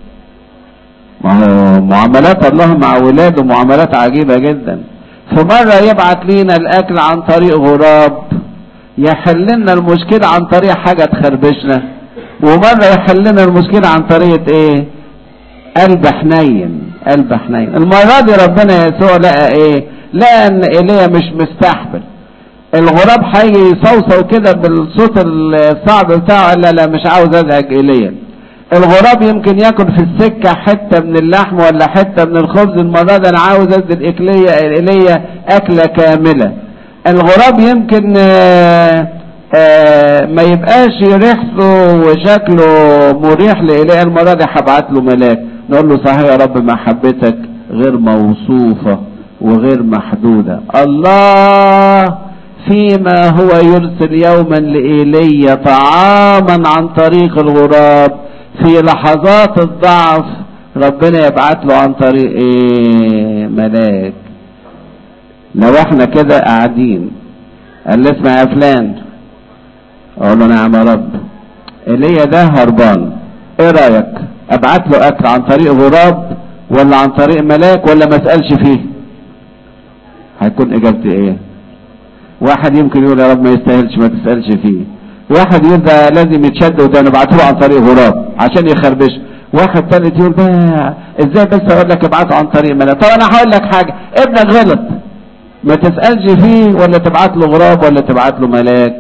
ما هو معاملات الله مع ولاده معاملات عجيبة جدا فمرة يبعت لينا الاكل عن طريق غراب يحل لنا المشكلة عن طريق حاجة تخربشنا ومرة يحل لنا المشكلة عن طريقة ايه قلب حنين قلب حنين المرة دي ربنا يسوع لقى ايه لقى ان ايليا مش مستحمل الغراب هيجي يصوصو كده بالصوت الصعب بتاعه لا لا مش عاوز ازعج ايليا الغراب يمكن ياكل في السكة حتة من اللحم ولا حتة من الخبز المرة دي انا عاوز ادي ايليا ايليا اكلة كاملة الغراب يمكن آآ آآ ما يبقاش ريحته وشكله مريح لإله المرة دي هبعت له ملاك نقول له صحيح يا رب محبتك غير موصوفة وغير محدودة الله فيما هو يرسل يوما لإيليا طعاما عن طريق الغراب في لحظات الضعف ربنا يبعت له عن طريق ايه ملاك لو احنا كده قاعدين قال لي اسمع يا فلان اقول له نعم يا رب ايليا ده هربان ايه رايك ابعت له اكل عن طريق غراب ولا عن طريق ملاك ولا ما اسالش فيه هيكون اجابتي ايه واحد يمكن يقول يا رب ما يستاهلش ما تسالش فيه واحد يقول ده لازم يتشد وده نبعته له عن طريق غراب عشان يخربش واحد تالت يقول بقى ازاي بس اقول لك ابعته عن طريق ملاك طب انا هقول لك حاجه ابنك غلط ما تسألش فيه ولا تبعت له غراب ولا تبعت له ملاك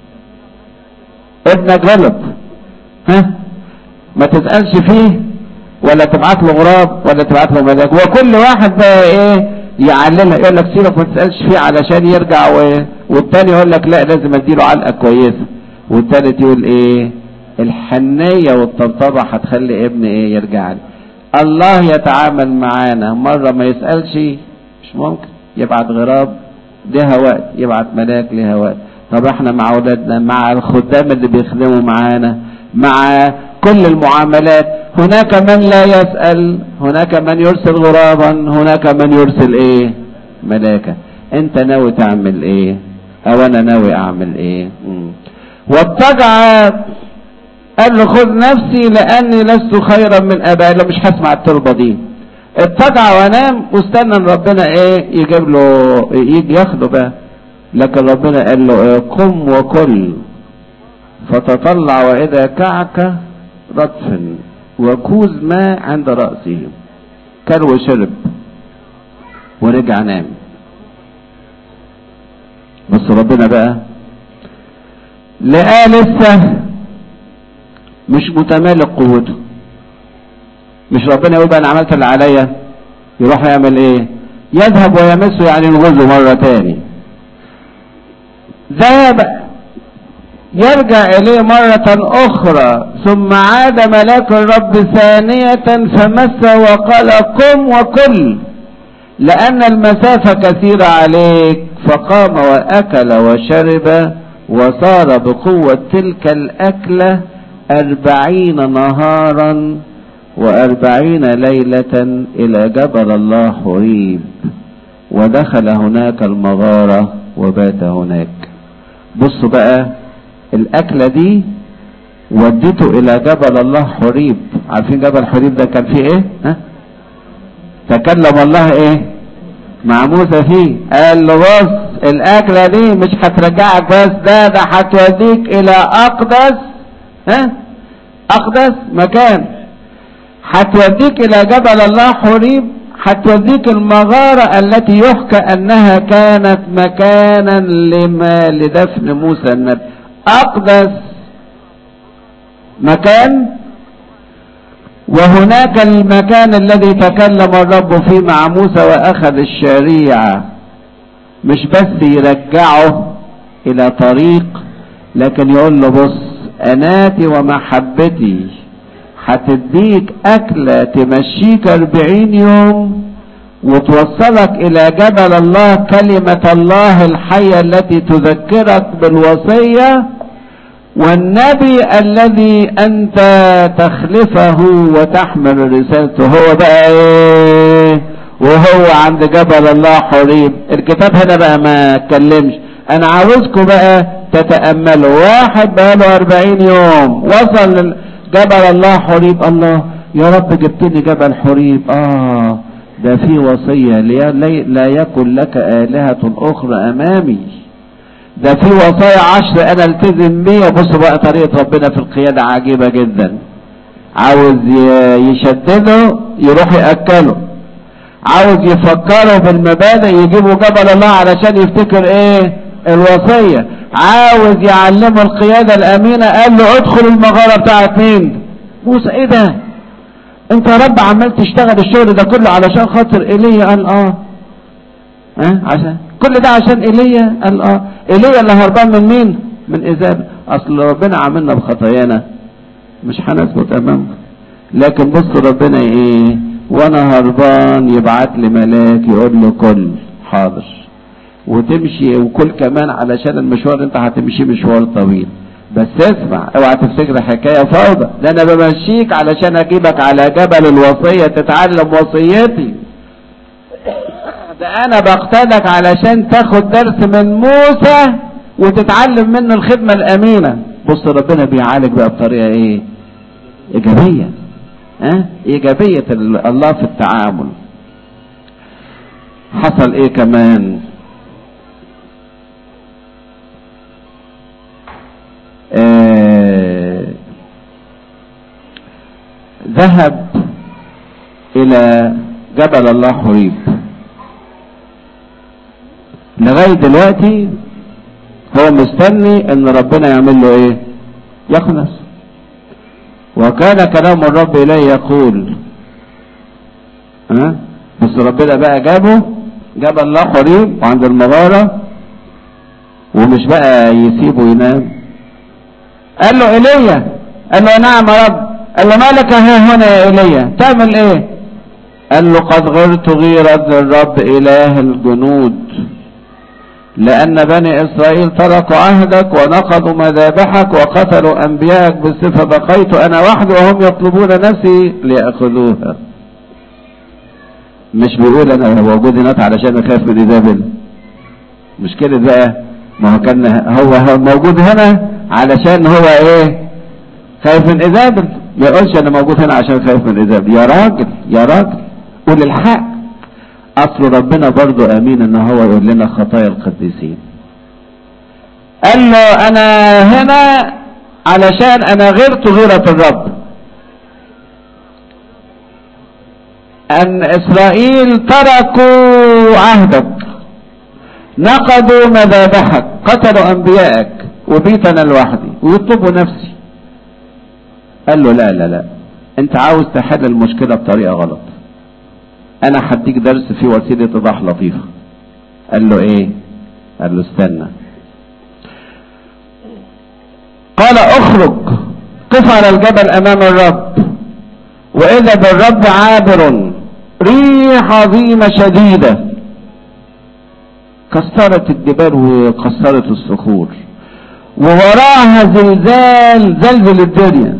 ابنك غلط ها ما تسألش فيه ولا تبعت له غراب ولا تبعت له ملاك وكل واحد بقى ايه يعلمها يقول لك سيبك ما تسألش فيه علشان يرجع و... والتاني يقول لك لا لازم اديله علقة كويسة والتالت يقول ايه الحنية والطبطبة هتخلي ابن ايه يرجع لي الله يتعامل معانا مرة ما يسألش مش ممكن يبعت غراب ليها وقت يبعت ملاك ليها وقت طب احنا مع اولادنا مع الخدام اللي بيخدموا معانا مع كل المعاملات هناك من لا يسأل هناك من يرسل غرابا هناك من يرسل ايه ملاكا انت ناوي تعمل ايه او انا ناوي اعمل ايه مم. واتجع قال له خذ نفسي لاني لست خيرا من ابائي لا مش هسمع التربه دي اتجع وانام واستنى ان ربنا ايه يجيب له يجي ياخده بقى لكن ربنا قال له ايه قم وكل فتطلع واذا كعك رطف وكوز ماء عند رأسه كل وشرب ورجع نام بص ربنا بقى لقاه لسه مش متمالك قوته مش ربنا يقول بقى انا عملت اللي عليا يروح يعمل ايه يذهب ويمسه يعني ينغزه مرة تاني ذهب يرجع اليه مرة اخرى ثم عاد ملاك الرب ثانية فمسه وقال قم وكل لان المسافة كثيرة عليك فقام واكل وشرب وصار بقوة تلك الاكلة اربعين نهارا وأربعين ليلة إلى جبل الله حريب ودخل هناك المغارة وبات هناك بصوا بقى الأكلة دي وديته إلى جبل الله حريب عارفين جبل حريب ده كان فيه إيه؟ ها؟ تكلم الله إيه؟ مع موسى فيه قال له بص الأكلة دي مش هترجعك بس ده ده هتوديك إلى أقدس ها؟ أقدس مكان هتوديك إلى جبل الله حريب هتوديك المغارة التي يحكى أنها كانت مكانا لما لدفن موسى النبي أقدس مكان وهناك المكان الذي تكلم الرب فيه مع موسى وأخذ الشريعة مش بس يرجعه إلى طريق لكن يقول له بص أناتي ومحبتي هتديك أكلة تمشيك أربعين يوم وتوصلك إلى جبل الله كلمة الله الحية التي تذكرك بالوصية والنبي الذي أنت تخلفه وتحمل رسالته هو بقى إيه وهو عند جبل الله حريب الكتاب هنا بقى ما اتكلمش أنا عاوزكم بقى تتأملوا واحد بقاله أربعين يوم وصل جبل الله حريب الله يا رب جبتني جبل حريب اه ده في وصية لا يكن لك آلهة أخرى أمامي ده في وصايا عشر أنا التزم بيها بص بقى طريقة ربنا في القيادة عجيبة جدا عاوز يشدده يروح يأكله عاوز يفكره بالمبادئ يجيبوا جبل الله علشان يفتكر ايه الوصية عاوز يعلمه القيادة الأمينة قال له ادخل المغارة بتاعت مين موسى ايه ده انت يا رب عمال تشتغل الشغل ده كله علشان خاطر ايليا قال اه ها عشان كل ده عشان ايليا قال اه ايليا اللي هربان من مين من ايزابل اصل ربنا عاملنا بخطايانا مش هنثبت امامه لكن بص ربنا ايه وانا هربان يبعت لي ملاك يقول له كل حاضر وتمشي وكل كمان علشان المشوار اللي انت هتمشي مشوار طويل بس اسمع اوعى تفتكر حكايه فوضى ده انا بمشيك علشان اجيبك على جبل الوصيه تتعلم وصيتي ده انا بقتلك علشان تاخد درس من موسى وتتعلم منه الخدمه الامينه بص ربنا بيعالج بقى بطريقه ايه ايجابيه ها أه؟ ايجابيه الله في التعامل حصل ايه كمان آه ذهب الى جبل الله حريب لغاية دلوقتي هو مستني ان ربنا يعمل له ايه يخلص وكان كلام الرب اليه يقول ها أه؟ بس ربنا بقى جابه جبل الله حريب وعند المغارة ومش بقى يسيبه ينام قال له ايليا قال له نعم يا رب قال له مالك ها هنا يا ايليا تعمل ايه قال له قد غرت غيرة للرب اله الجنود لان بني اسرائيل تركوا عهدك ونقضوا مذابحك وقتلوا انبيائك بالصفة بقيت انا وحدي وهم يطلبون نفسي ليأخذوها مش بيقول انا موجود هناك علشان اخاف من ايزابل مش كده بقى ما هو كان هو, هو موجود هنا علشان هو ايه خايف من ايزابل ما يقولش انا موجود هنا عشان خايف من ايزابل يا راجل يا راجل قول الحق اصل ربنا برضو امين ان هو يقول لنا خطايا القديسين قال له انا هنا علشان انا غيرت غيرة الرب ان اسرائيل تركوا عهدك نقضوا مذابحك قتلوا انبيائك وبيت انا لوحدي ويطلبوا نفسي قال له لا لا لا انت عاوز تحل المشكلة بطريقة غلط انا هديك درس فيه وسيلة ايضاح لطيفة قال له ايه قال له استنى قال اخرج قف على الجبل امام الرب واذا بالرب عابر ريح عظيمة شديدة كسرت الجبال وكسرت الصخور ووراها زلزال زلزل الدنيا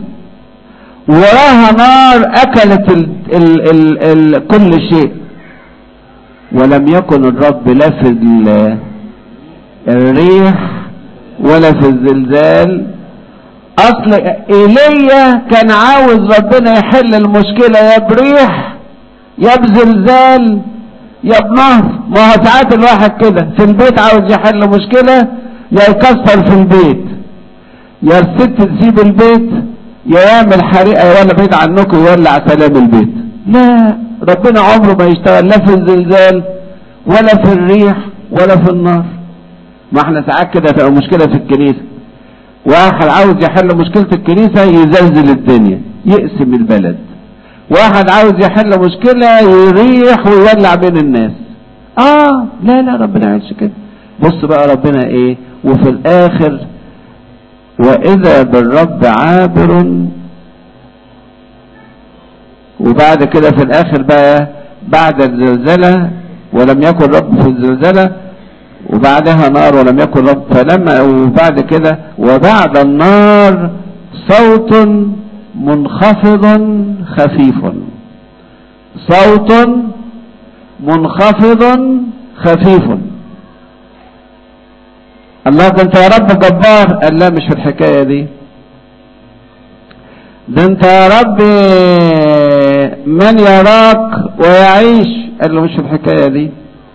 وراها نار اكلت ال ال ال ال كل شيء ولم يكن الرب لا في ال- الريح ولا في الزلزال اصل ايليا كان عاوز ربنا يحل المشكلة يا بريح يا بزلزال يا بنهر ما هو ساعات الواحد كده في البيت عاوز يحل مشكلة يا يكسر في البيت يا الست تسيب البيت يا يعمل حريقة ولا بعيد عنكم يولع سلام البيت لا ربنا عمره ما يشتغل لا في الزلزال ولا في الريح ولا في النار ما احنا ساعات كده تبقى مشكلة في الكنيسة واحد عاوز يحل مشكلة الكنيسة يزلزل الدنيا يقسم البلد واحد عاوز يحل مشكلة يريح ويولع بين الناس اه لا لا ربنا ما يعملش كده بص بقى ربنا ايه وفي الاخر واذا بالرب عابر وبعد كده في الاخر بقى بعد الزلزلة ولم يكن رب في الزلزلة وبعدها نار ولم يكن رب فلما وبعد كده وبعد النار صوت منخفض خفيف صوت منخفض خفيف الله ده انت يا رب جبار قال لا مش في الحكاية دي ده انت يا رب من يراك ويعيش قال له مش في الحكاية دي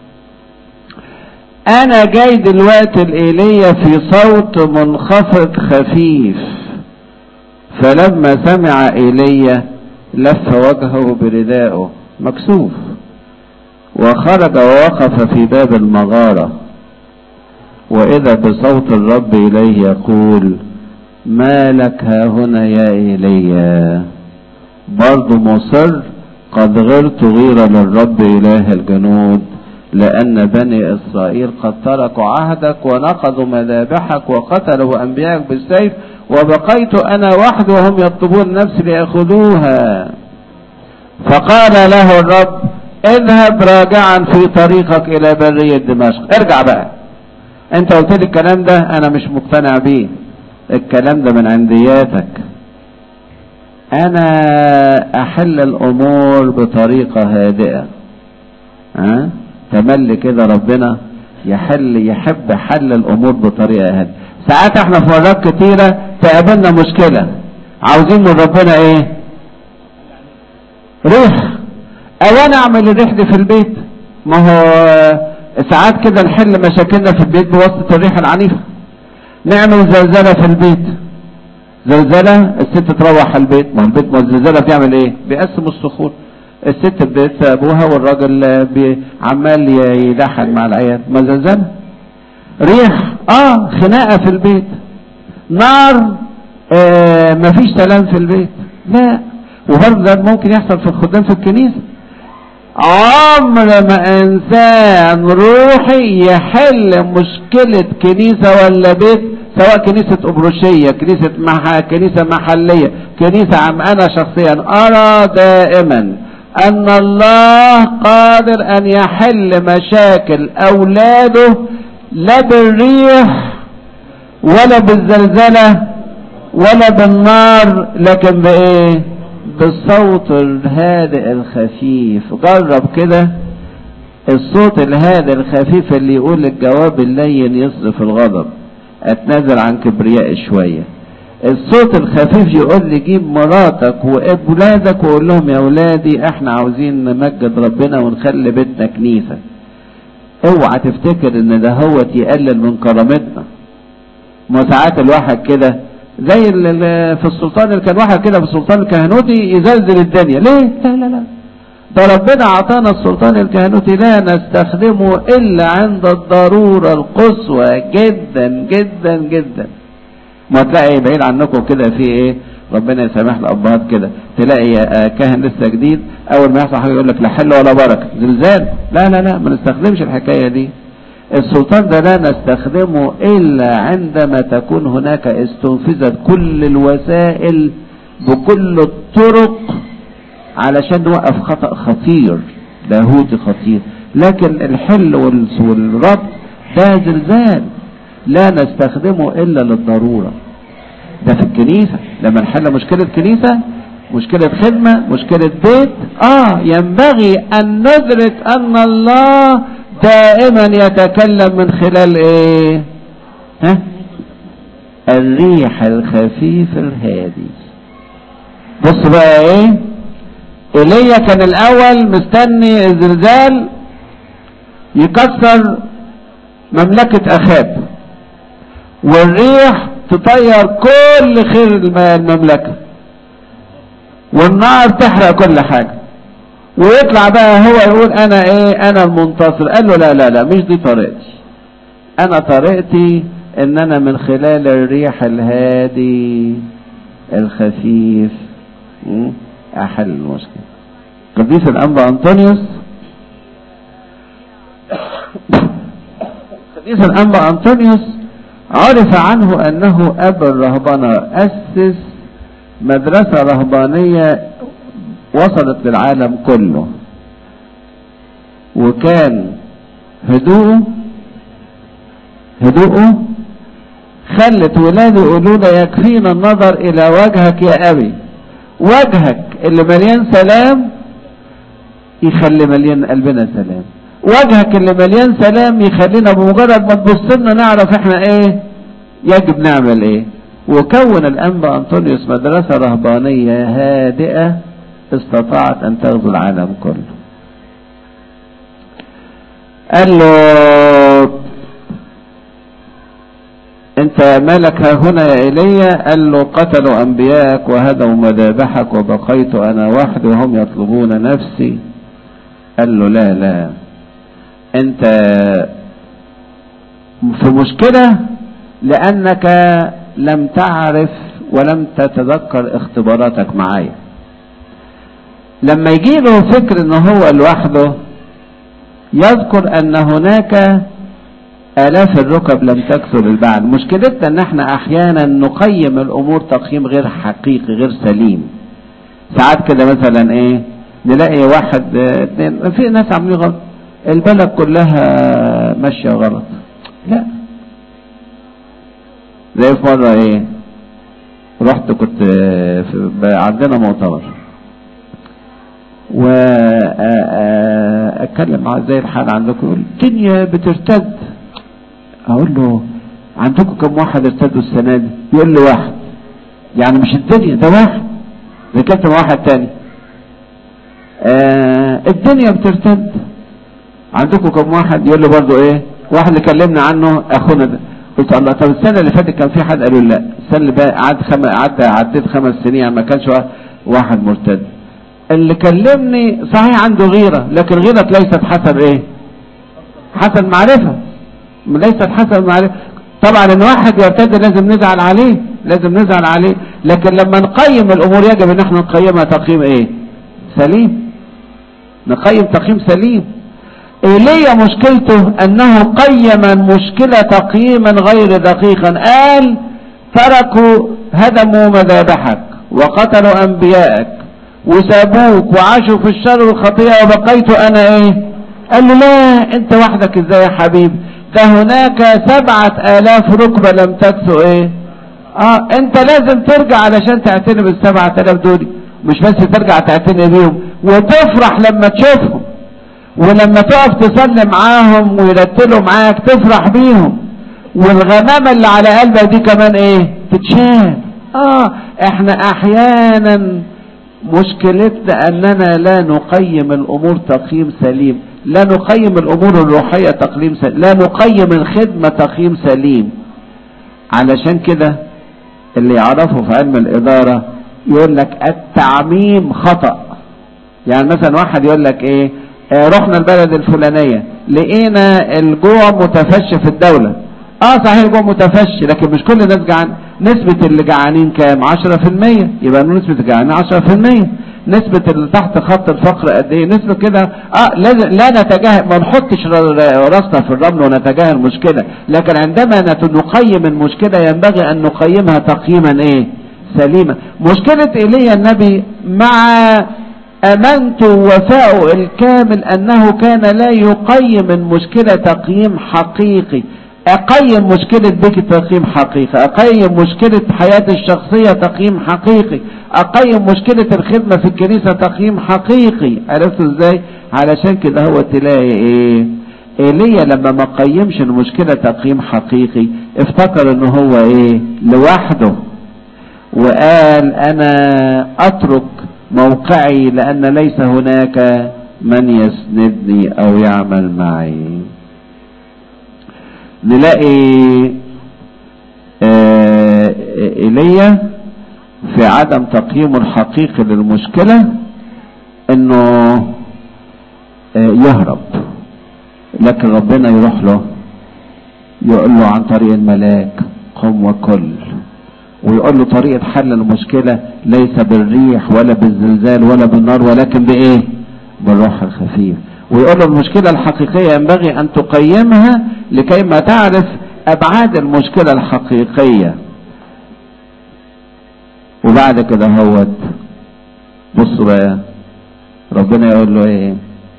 انا جاي دلوقتي الايليا في صوت منخفض خفيف فلما سمع ايليا لف وجهه بردائه مكسوف وخرج ووقف في باب المغارة واذا بصوت الرب اليه يقول ما لك ها هنا يا ايليا برضه مصر قد غرت غيرة للرب اله الجنود لأن بني إسرائيل قد تركوا عهدك ونقضوا مذابحك وقتلوا أنبيائك بالسيف وبقيت أنا وحدي وهم يطلبون نفسي ليأخذوها فقال له الرب اذهب راجعا في طريقك إلى برية دمشق ارجع بقى انت قلت لي الكلام ده انا مش مقتنع بيه الكلام ده من عندياتك انا احل الامور بطريقة هادئة ها تملي كده ربنا يحل يحب حل الامور بطريقه هادئه ساعات احنا في مرات كتيره تقابلنا مشكله عاوزين من ربنا ايه ريح او انا اعمل الريح دي في البيت ما هو ساعات كده نحل مشاكلنا في البيت بواسطه الريح العنيفه نعمل زلزله في البيت زلزله الست تروح البيت ما هو البيت ما الزلزله بتعمل ايه بيقسم الصخور الست بيت ابوها والراجل بي- عمال ي- يدحن مع العيال ما زلزال ريح اه خناقه في البيت نار آه مفيش سلام في البيت لا وبرضه ده ممكن يحصل في الخدام في الكنيسه عمر ما انسان روحي يحل مشكله كنيسه ولا بيت سواء كنيسة أبروشية كنيسة مح... كنيسة محلية كنيسة عم أنا شخصيا أرى دائما أن الله قادر أن يحل مشاكل أولاده لا بالريح ولا بالزلزلة ولا بالنار لكن بإيه بالصوت الهادئ الخفيف جرب كده الصوت الهادئ الخفيف اللي يقول الجواب اللين يصرف الغضب اتنازل عن كبرياء شوية الصوت الخفيف يقول لي جيب مراتك وولادك وقول لهم يا ولادي احنا عاوزين نمجد ربنا ونخلي بيتنا كنيسة اوعى تفتكر ان ده هو يقلل من كرامتنا ما ساعات الواحد كده زي ال- ال- في السلطان اللي كان واحد كده في السلطان الكهنوتي يزلزل الدنيا ليه لا لا لا ده ربنا اعطانا السلطان الكهنوتي لا نستخدمه الا عند الضرورة القصوى جدا جدا جدا ما تلاقي بعيد عنكم كده في ايه ربنا يسامح الابهات كده تلاقي آه، كاهن لسه جديد اول ما يحصل حاجه يقول لك لا حل ولا بركه زلزال لا لا لا ما نستخدمش الحكايه دي السلطان ده لا نستخدمه الا عندما تكون هناك استنفذت كل الوسائل بكل الطرق علشان نوقف خطأ خطير لاهوتي خطير لكن الحل والس- والربط ده زلزال لا نستخدمه الا للضرورة ده في الكنيسة لما نحل مشكلة كنيسة مشكلة خدمة مشكلة بيت اه ينبغي ان ندرك ان الله دائما يتكلم من خلال ايه ها الريح الخفيف الهادي بص بقى ايه ايليا كان الاول مستني الزلزال يكسر مملكة اخاب والريح تطير كل خير المملكة والنار تحرق كل حاجة ويطلع بقى هو يقول انا ايه انا المنتصر قال له لا لا لا مش دي طريقتي انا طريقتي ان انا من خلال الريح الهادي الخفيف احل المشكلة قديس الانبا انطونيوس قديس الانبا انطونيوس عرف عنه انه اب الرهبنة اسس مدرسة رهبانية وصلت للعالم كله وكان هدوءه هدوءه خلت ولاده يقولوا له يكفينا النظر الى وجهك يا ابي وجهك اللي مليان سلام يخلي مليان قلبنا سلام وجهك اللي مليان سلام يخلينا بمجرد ما تبص لنا نعرف احنا ايه يجب نعمل ايه وكون الانبا انطونيوس مدرسة رهبانية هادئة استطاعت ان تغزو العالم كله قال له انت مالك ها هنا يا ايليا قال له قتلوا انبياءك وهدموا مذابحك وبقيت انا وحدي وهم يطلبون نفسي قال له لا لا انت في مشكلة لانك لم تعرف ولم تتذكر اختباراتك معايا لما يجي له فكر ان هو لوحده يذكر ان هناك آلاف الركب لم تكثر البعد مشكلتنا ان احنا احيانا نقيم الامور تقييم غير حقيقي غير سليم ساعات كده مثلا ايه نلاقي واحد اتنين في ناس عاملين غلط البلد كلها ماشية غلط لا زي في مرة ايه رحت كنت في عندنا مؤتمر واتكلم معاه زي الحال عندكم يقول الدنيا بترتد اقول له عندكم كم واحد ارتدوا السنه دي يقول لي واحد يعني مش الدنيا ده واحد ذكرت مع واحد تاني آه الدنيا بترتد عندكم كم واحد يقول لي برضه ايه واحد اللي كلمنا عنه اخونا ده قلت الله طب السنه اللي فاتت كان في حد قالوا لا السنه اللي بقى قعدت خم... قعدت عديت خمس سنين يعني ما كانش واحد مرتد اللي كلمني صحيح عنده غيره لكن غيره ليست حسب ايه حسب معرفه ليست حسب معرفة طبعا ان واحد يرتد لازم نزعل عليه لازم نزعل عليه لكن لما نقيم الامور يجب ان احنا نقيمها تقييم ايه سليم نقيم تقييم سليم ايليا مشكلته انه قيم المشكلة تقييما غير دقيقا قال تركوا هدموا مذابحك وقتلوا انبيائك وسابوك وعاشوا في الشر والخطيئة وبقيت انا ايه قال له لا انت وحدك ازاي يا حبيبي ده هناك سبعة آلاف ركبة لم تكسو ايه اه انت لازم ترجع علشان تعتني بالسبعة آلاف دول مش بس ترجع تعتني بيهم وتفرح لما تشوفهم ولما تقف تصلي معاهم ويرتلوا معاك تفرح بيهم والغمامة اللي على قلبك دي كمان ايه تتشال اه احنا احيانا مشكلتنا اننا لا نقيم الامور تقييم سليم لا نقيم الامور الروحية تقييم سليم لا نقيم الخدمة تقييم سليم علشان كده اللي يعرفه في علم الادارة يقول لك التعميم خطأ يعني مثلا واحد يقول لك ايه اه رحنا البلد الفلانية لقينا الجوع متفشي في الدولة اه صحيح الجوع متفشي لكن مش كل الناس جعان نسبة اللي جعانين كام 10% يبقى نسبة الجعانين 10% نسبة اللي تحت خط الفقر قد ايه نسبة كده اه لازم لا نتجاهل ما نحطش راسنا في الرمل ونتجاهل المشكلة لكن عندما نقيم المشكلة ينبغي ان نقيمها تقييما ايه سليما مشكلة ايليا النبي مع امانته ووفائه الكامل انه كان لا يقيم المشكلة تقييم حقيقي اقيم مشكلة بيك تقييم حقيقي اقيم مشكلة حياتي الشخصية تقييم حقيقي اقيم مشكلة الخدمة في الكنيسة تقييم حقيقي عرفت ازاي علشان كده هو تلاقي ايه ايليا لما ما قيمش المشكلة تقييم حقيقي افتكر ان هو ايه لوحده وقال انا اترك موقعي لان ليس هناك من يسندني او يعمل معي نلاقي آه ايليا في عدم تقييمه الحقيقي للمشكلة انه آه يهرب لكن ربنا يروح له يقول له عن طريق الملاك قم وكل ويقول له طريقة حل المشكلة ليس بالريح ولا بالزلزال ولا بالنار ولكن بإيه بالروح الخفيف ويقول له المشكلة الحقيقية ينبغي أن تقيمها لكي ما تعرف أبعاد المشكلة الحقيقية وبعد كده هوت بصوا بقى ربنا يقول له ايه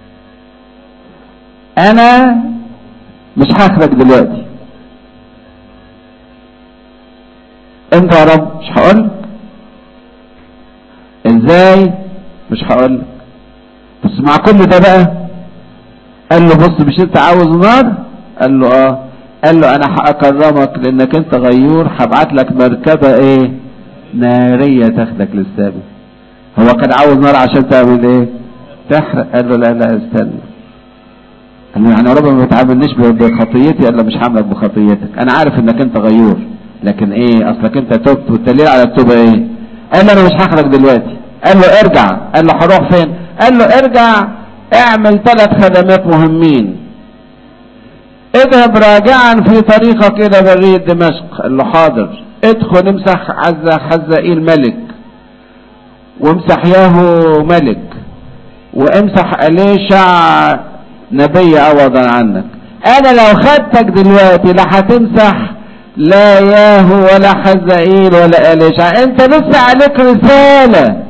انا مش هخرج دلوقتي انت يا رب مش هقول ازاي مش هقول بس مع كل ده بقى قال له بص مش انت عاوز نار قال له اه قال له انا هاكرمك لانك انت غيور هبعت لك مركبه ايه ناريه تاخدك للسماء هو كان عاوز نار عشان تعمل ايه تحرق قال له لا لا استنى قال له يعني يا رب ما تعاملنيش بخطيتي الا مش هعملك بخطيتك انا عارف انك انت غيور لكن ايه اصلك انت تبت والدليل على التوبه ايه قال له انا مش هخرج دلوقتي قال له ارجع قال له هروح فين قال له ارجع اعمل ثلاث خدمات مهمين اذهب راجعا في طريقك الى برية دمشق قال له حاضر ادخل امسح عز حزائيل ملك وامسح ياهو ملك وامسح اليشع نبي عوضا عنك انا لو خدتك دلوقتي لا هتمسح لا ياهو ولا حزائيل ولا اليشع انت لسه عليك رساله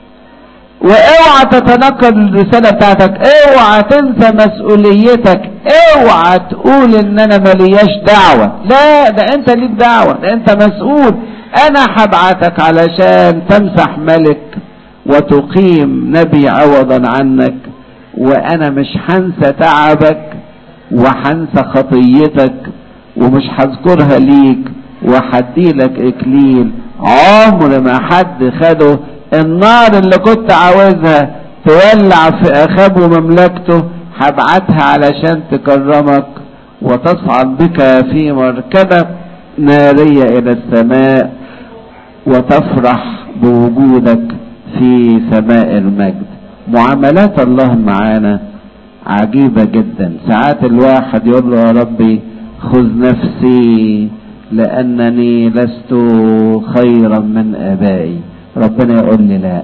واوعى تتنقل الرسالة بتاعتك اوعى تنسى مسؤوليتك اوعى تقول ان انا ملياش دعوة لا ده انت ليك دعوة ده انت مسؤول انا هبعتك علشان تمسح ملك وتقيم نبي عوضا عنك وانا مش هنسى تعبك وهنسى خطيتك ومش هذكرها ليك وهديلك اكليل عمر ما حد خده النار اللي كنت عاوزها تولع في اخاب ومملكته هبعتها علشان تكرمك وتصعد بك في مركبة نارية الى السماء وتفرح بوجودك في سماء المجد معاملات الله معانا عجيبة جدا ساعات الواحد يقول له يا ربي خذ نفسي لأنني لست خيرا من آبائي ربنا يقول لي لا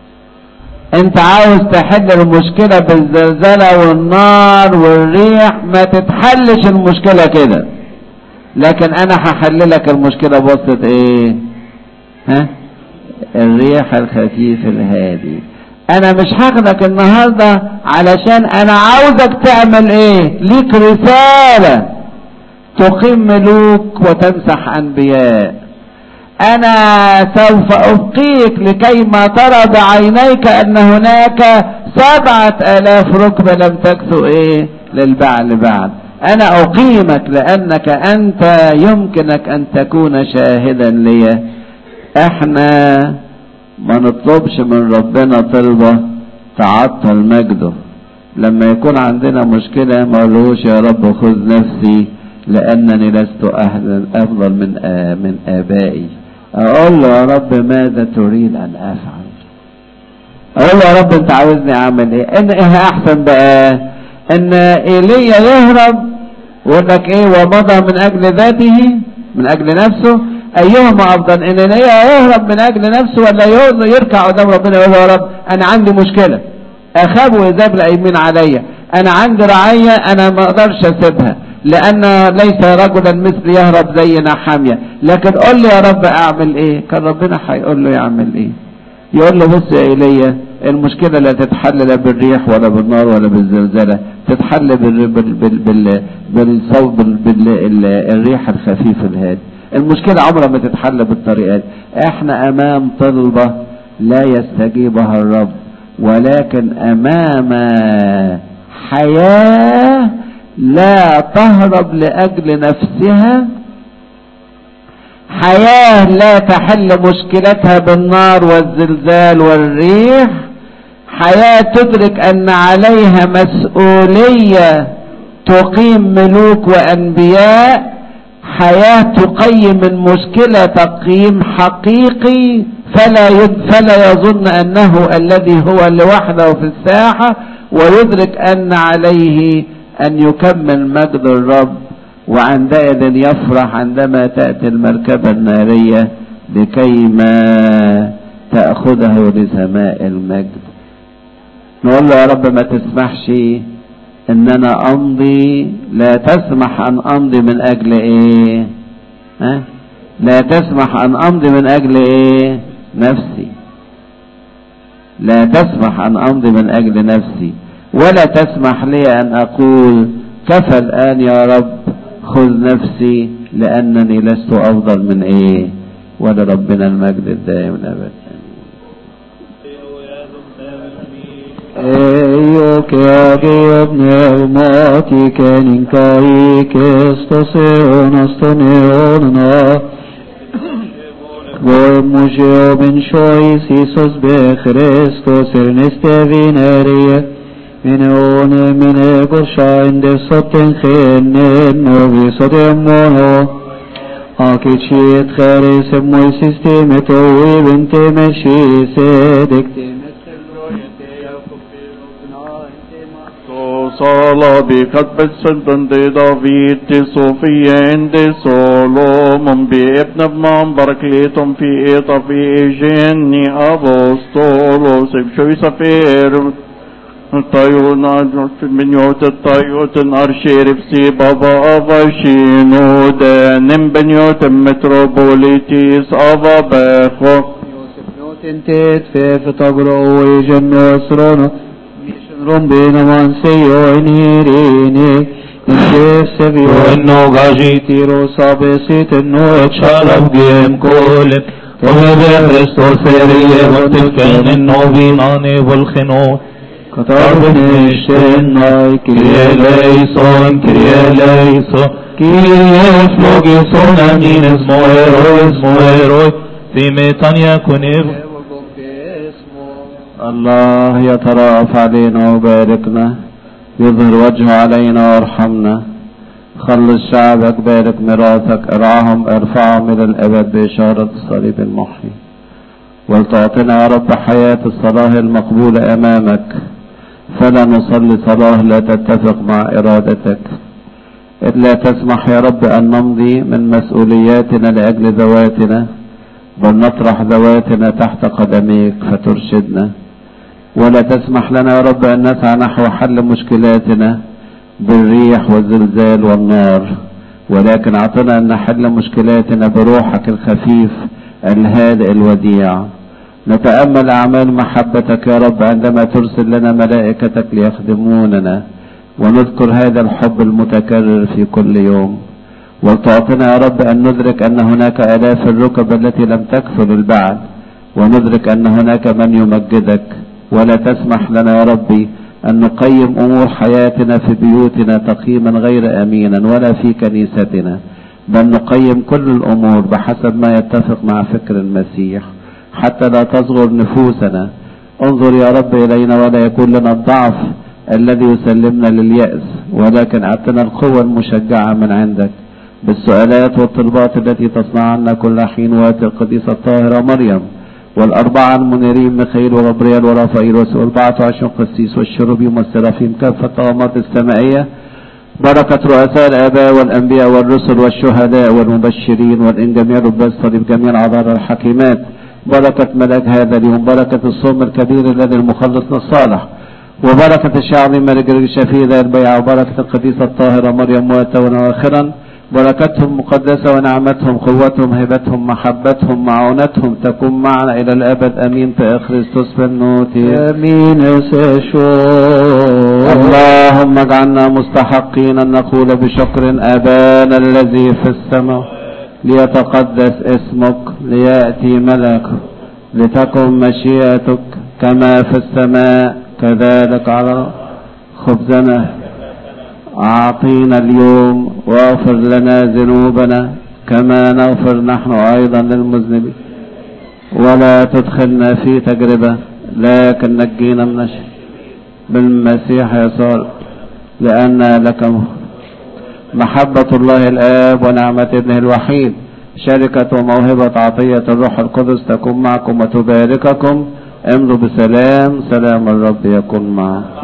انت عاوز تحل المشكلة بالزلزلة والنار والريح ما تتحلش المشكلة كده لكن انا هحل لك المشكلة بواسطة ايه ها الريح الخفيف الهادي انا مش هاخدك النهاردة علشان انا عاوزك تعمل ايه ليك رسالة تقيم ملوك وتمسح انبياء انا سوف ابقيك لكي ما ترى بعينيك ان هناك سبعة الاف ركبة لم تكثو ايه للبعل بعد انا اقيمك لانك انت يمكنك ان تكون شاهدا لي احنا ما نطلبش من ربنا طلبة تعطل مجده لما يكون عندنا مشكلة ما قولوش يا رب خذ نفسي لانني لست اهلا افضل من آه من ابائي اقول له يا رب ماذا تريد ان افعل اقول له يا رب انت عاوزني اعمل ايه ان ايه احسن بقى ان ايليا يهرب ويقول لك ايه ومضى من اجل ذاته من اجل نفسه ايهما افضل ان ايليا يهرب من اجل نفسه ولا يركع قدام ربنا يقول له يا رب انا عندي مشكله اخاب وإذاب لايمين عليا انا عندي رعيه انا ما اقدرش اسيبها لان ليس رجلا مثل يهرب زينا حامية لكن قول لي يا رب اعمل ايه كان ربنا هيقول له يعمل ايه يقول له بص يا ايليا المشكلة لا تتحل لا بالريح ولا بالنار ولا بالزلزلة تتحل بال بال بال بال بالصوت بال بال ال- الريح الخفيف الهادي المشكلة عمرها ما تتحل بالطريقة دي احنا امام طلبة لا يستجيبها الرب ولكن امام حياة لا تهرب لاجل نفسها حياة لا تحل مشكلتها بالنار والزلزال والريح حياة تدرك أن عليها مسؤولية تقيم ملوك وأنبياء حياة تقيم المشكلة تقييم حقيقي فلا يد فلا يظن أنه الذي هو لوحده في الساحة ويدرك أن عليه أن يكمل مجد الرب وعندئذ يفرح عندما تأتي المركبة النارية لكيما تأخذه لسماء المجد نقول له يا رب ما تسمحش ان انا امضي لا تسمح ان امضي من اجل ايه ها لا تسمح ان امضي من اجل ايه نفسي لا تسمح ان امضي من اجل نفسي ولا تسمح لي ان اقول كفى الان يا رب خذ نفسي لانني لست افضل من ايه ولربنا المجد الدائم الابد Io che agio pneumatica in kai che sto seona sto neona Voi mugio ben shois Isus be Christos erneste vinerie Mineone mine gorshain de sotten chenne novi sotemmono Aki ciet cheres e moi sisteme to vente me shi sedekte صلى بكتب السلطان دي دافيد دي صوفيا دي سولومون بابن ابن بركليتم في ايطا في جيني ابوستولوس بشوي سفير طيون من يوت الطيوت ارشير في بابا افاشينو دانم بنيوت متروبوليتيس افا باخو Tentet fe fetagro e genno esrono rombena man se io in irene in se vio وإنه غاجي tiro sabe sit no وتشارب جيم كل وهذا خريستوس سيرية وتفكين النوبي ماني والخنو katar benishten nay كريا ليسون كريا ليسون كريا فلوغيسون أمين اسمه هيروي اسمه هيروي في ميتان يكون الله يترأف علينا وباركنا يظهر وجهه علينا وارحمنا خلص شعبك بارك ميراثك ارعاهم ارفعهم الى الابد باشارة الصليب المحيي ولتعطنا يا رب حياة الصلاة المقبولة امامك فلا نصلي صلاة لا تتفق مع ارادتك إذ لا تسمح يا رب ان نمضي من مسؤولياتنا لاجل ذواتنا بل نطرح ذواتنا تحت قدميك فترشدنا ولا تسمح لنا يا رب أن نسعى نحو حل مشكلاتنا بالريح والزلزال والنار ولكن اعطنا أن نحل مشكلاتنا بروحك الخفيف الهادئ الوديع نتأمل أعمال محبتك يا رب عندما ترسل لنا ملائكتك ليخدموننا ونذكر هذا الحب المتكرر في كل يوم ولتعطنا يا رب أن ندرك أن هناك آلاف الركب التي لم تكفل البعد وندرك أن هناك من يمجدك ولا تسمح لنا يا ربي أن نقيم أمور حياتنا في بيوتنا تقييما غير أمينا ولا في كنيستنا بل نقيم كل الأمور بحسب ما يتفق مع فكر المسيح حتى لا تصغر نفوسنا انظر يا رب إلينا ولا يكون لنا الضعف الذي يسلمنا لليأس ولكن أعطنا القوة المشجعة من عندك بالسؤالات والطلبات التي تصنع عنا كل حين وقت القديسة الطاهرة مريم والأربعة المنيرين ميخائيل وغبريال ورافائيل والأربعة وعشرين قسيس والشروبيم والسرافيم كافة الطغمات السمائية بركة رؤساء الآباء والأنبياء والرسل والشهداء والمبشرين والإن جميع رباس طريق جميع العذار الحكيمات بركة ملاك هذا اليوم بركة الصوم الكبير الذي المخلصنا الصالح وبركة الشعب ملك الشفيع ذا البيع وبركة القديسة الطاهرة مريم مؤتونا واخرا بركتهم مقدسة ونعمتهم قوتهم هبتهم محبتهم معونتهم تكون معنا إلى الأبد أمين في خريستوس بنوتي امين سشو اللهم اجعلنا مستحقين أن نقول بشكر أبانا الذي في السماء ليتقدس اسمك ليأتي ملكك لتكن مشيئتك كما في السماء كذلك على خبزنا أعطينا اليوم واغفر لنا ذنوبنا كما نغفر نحن أيضا للمذنبين ولا تدخلنا في تجربة لكن نجينا من الشر بالمسيح يسوع لأن لك محبة الله الآب ونعمة ابنه الوحيد شركة وموهبة عطية الروح القدس تكون معكم وتبارككم امضوا بسلام سلام الرب يكون معكم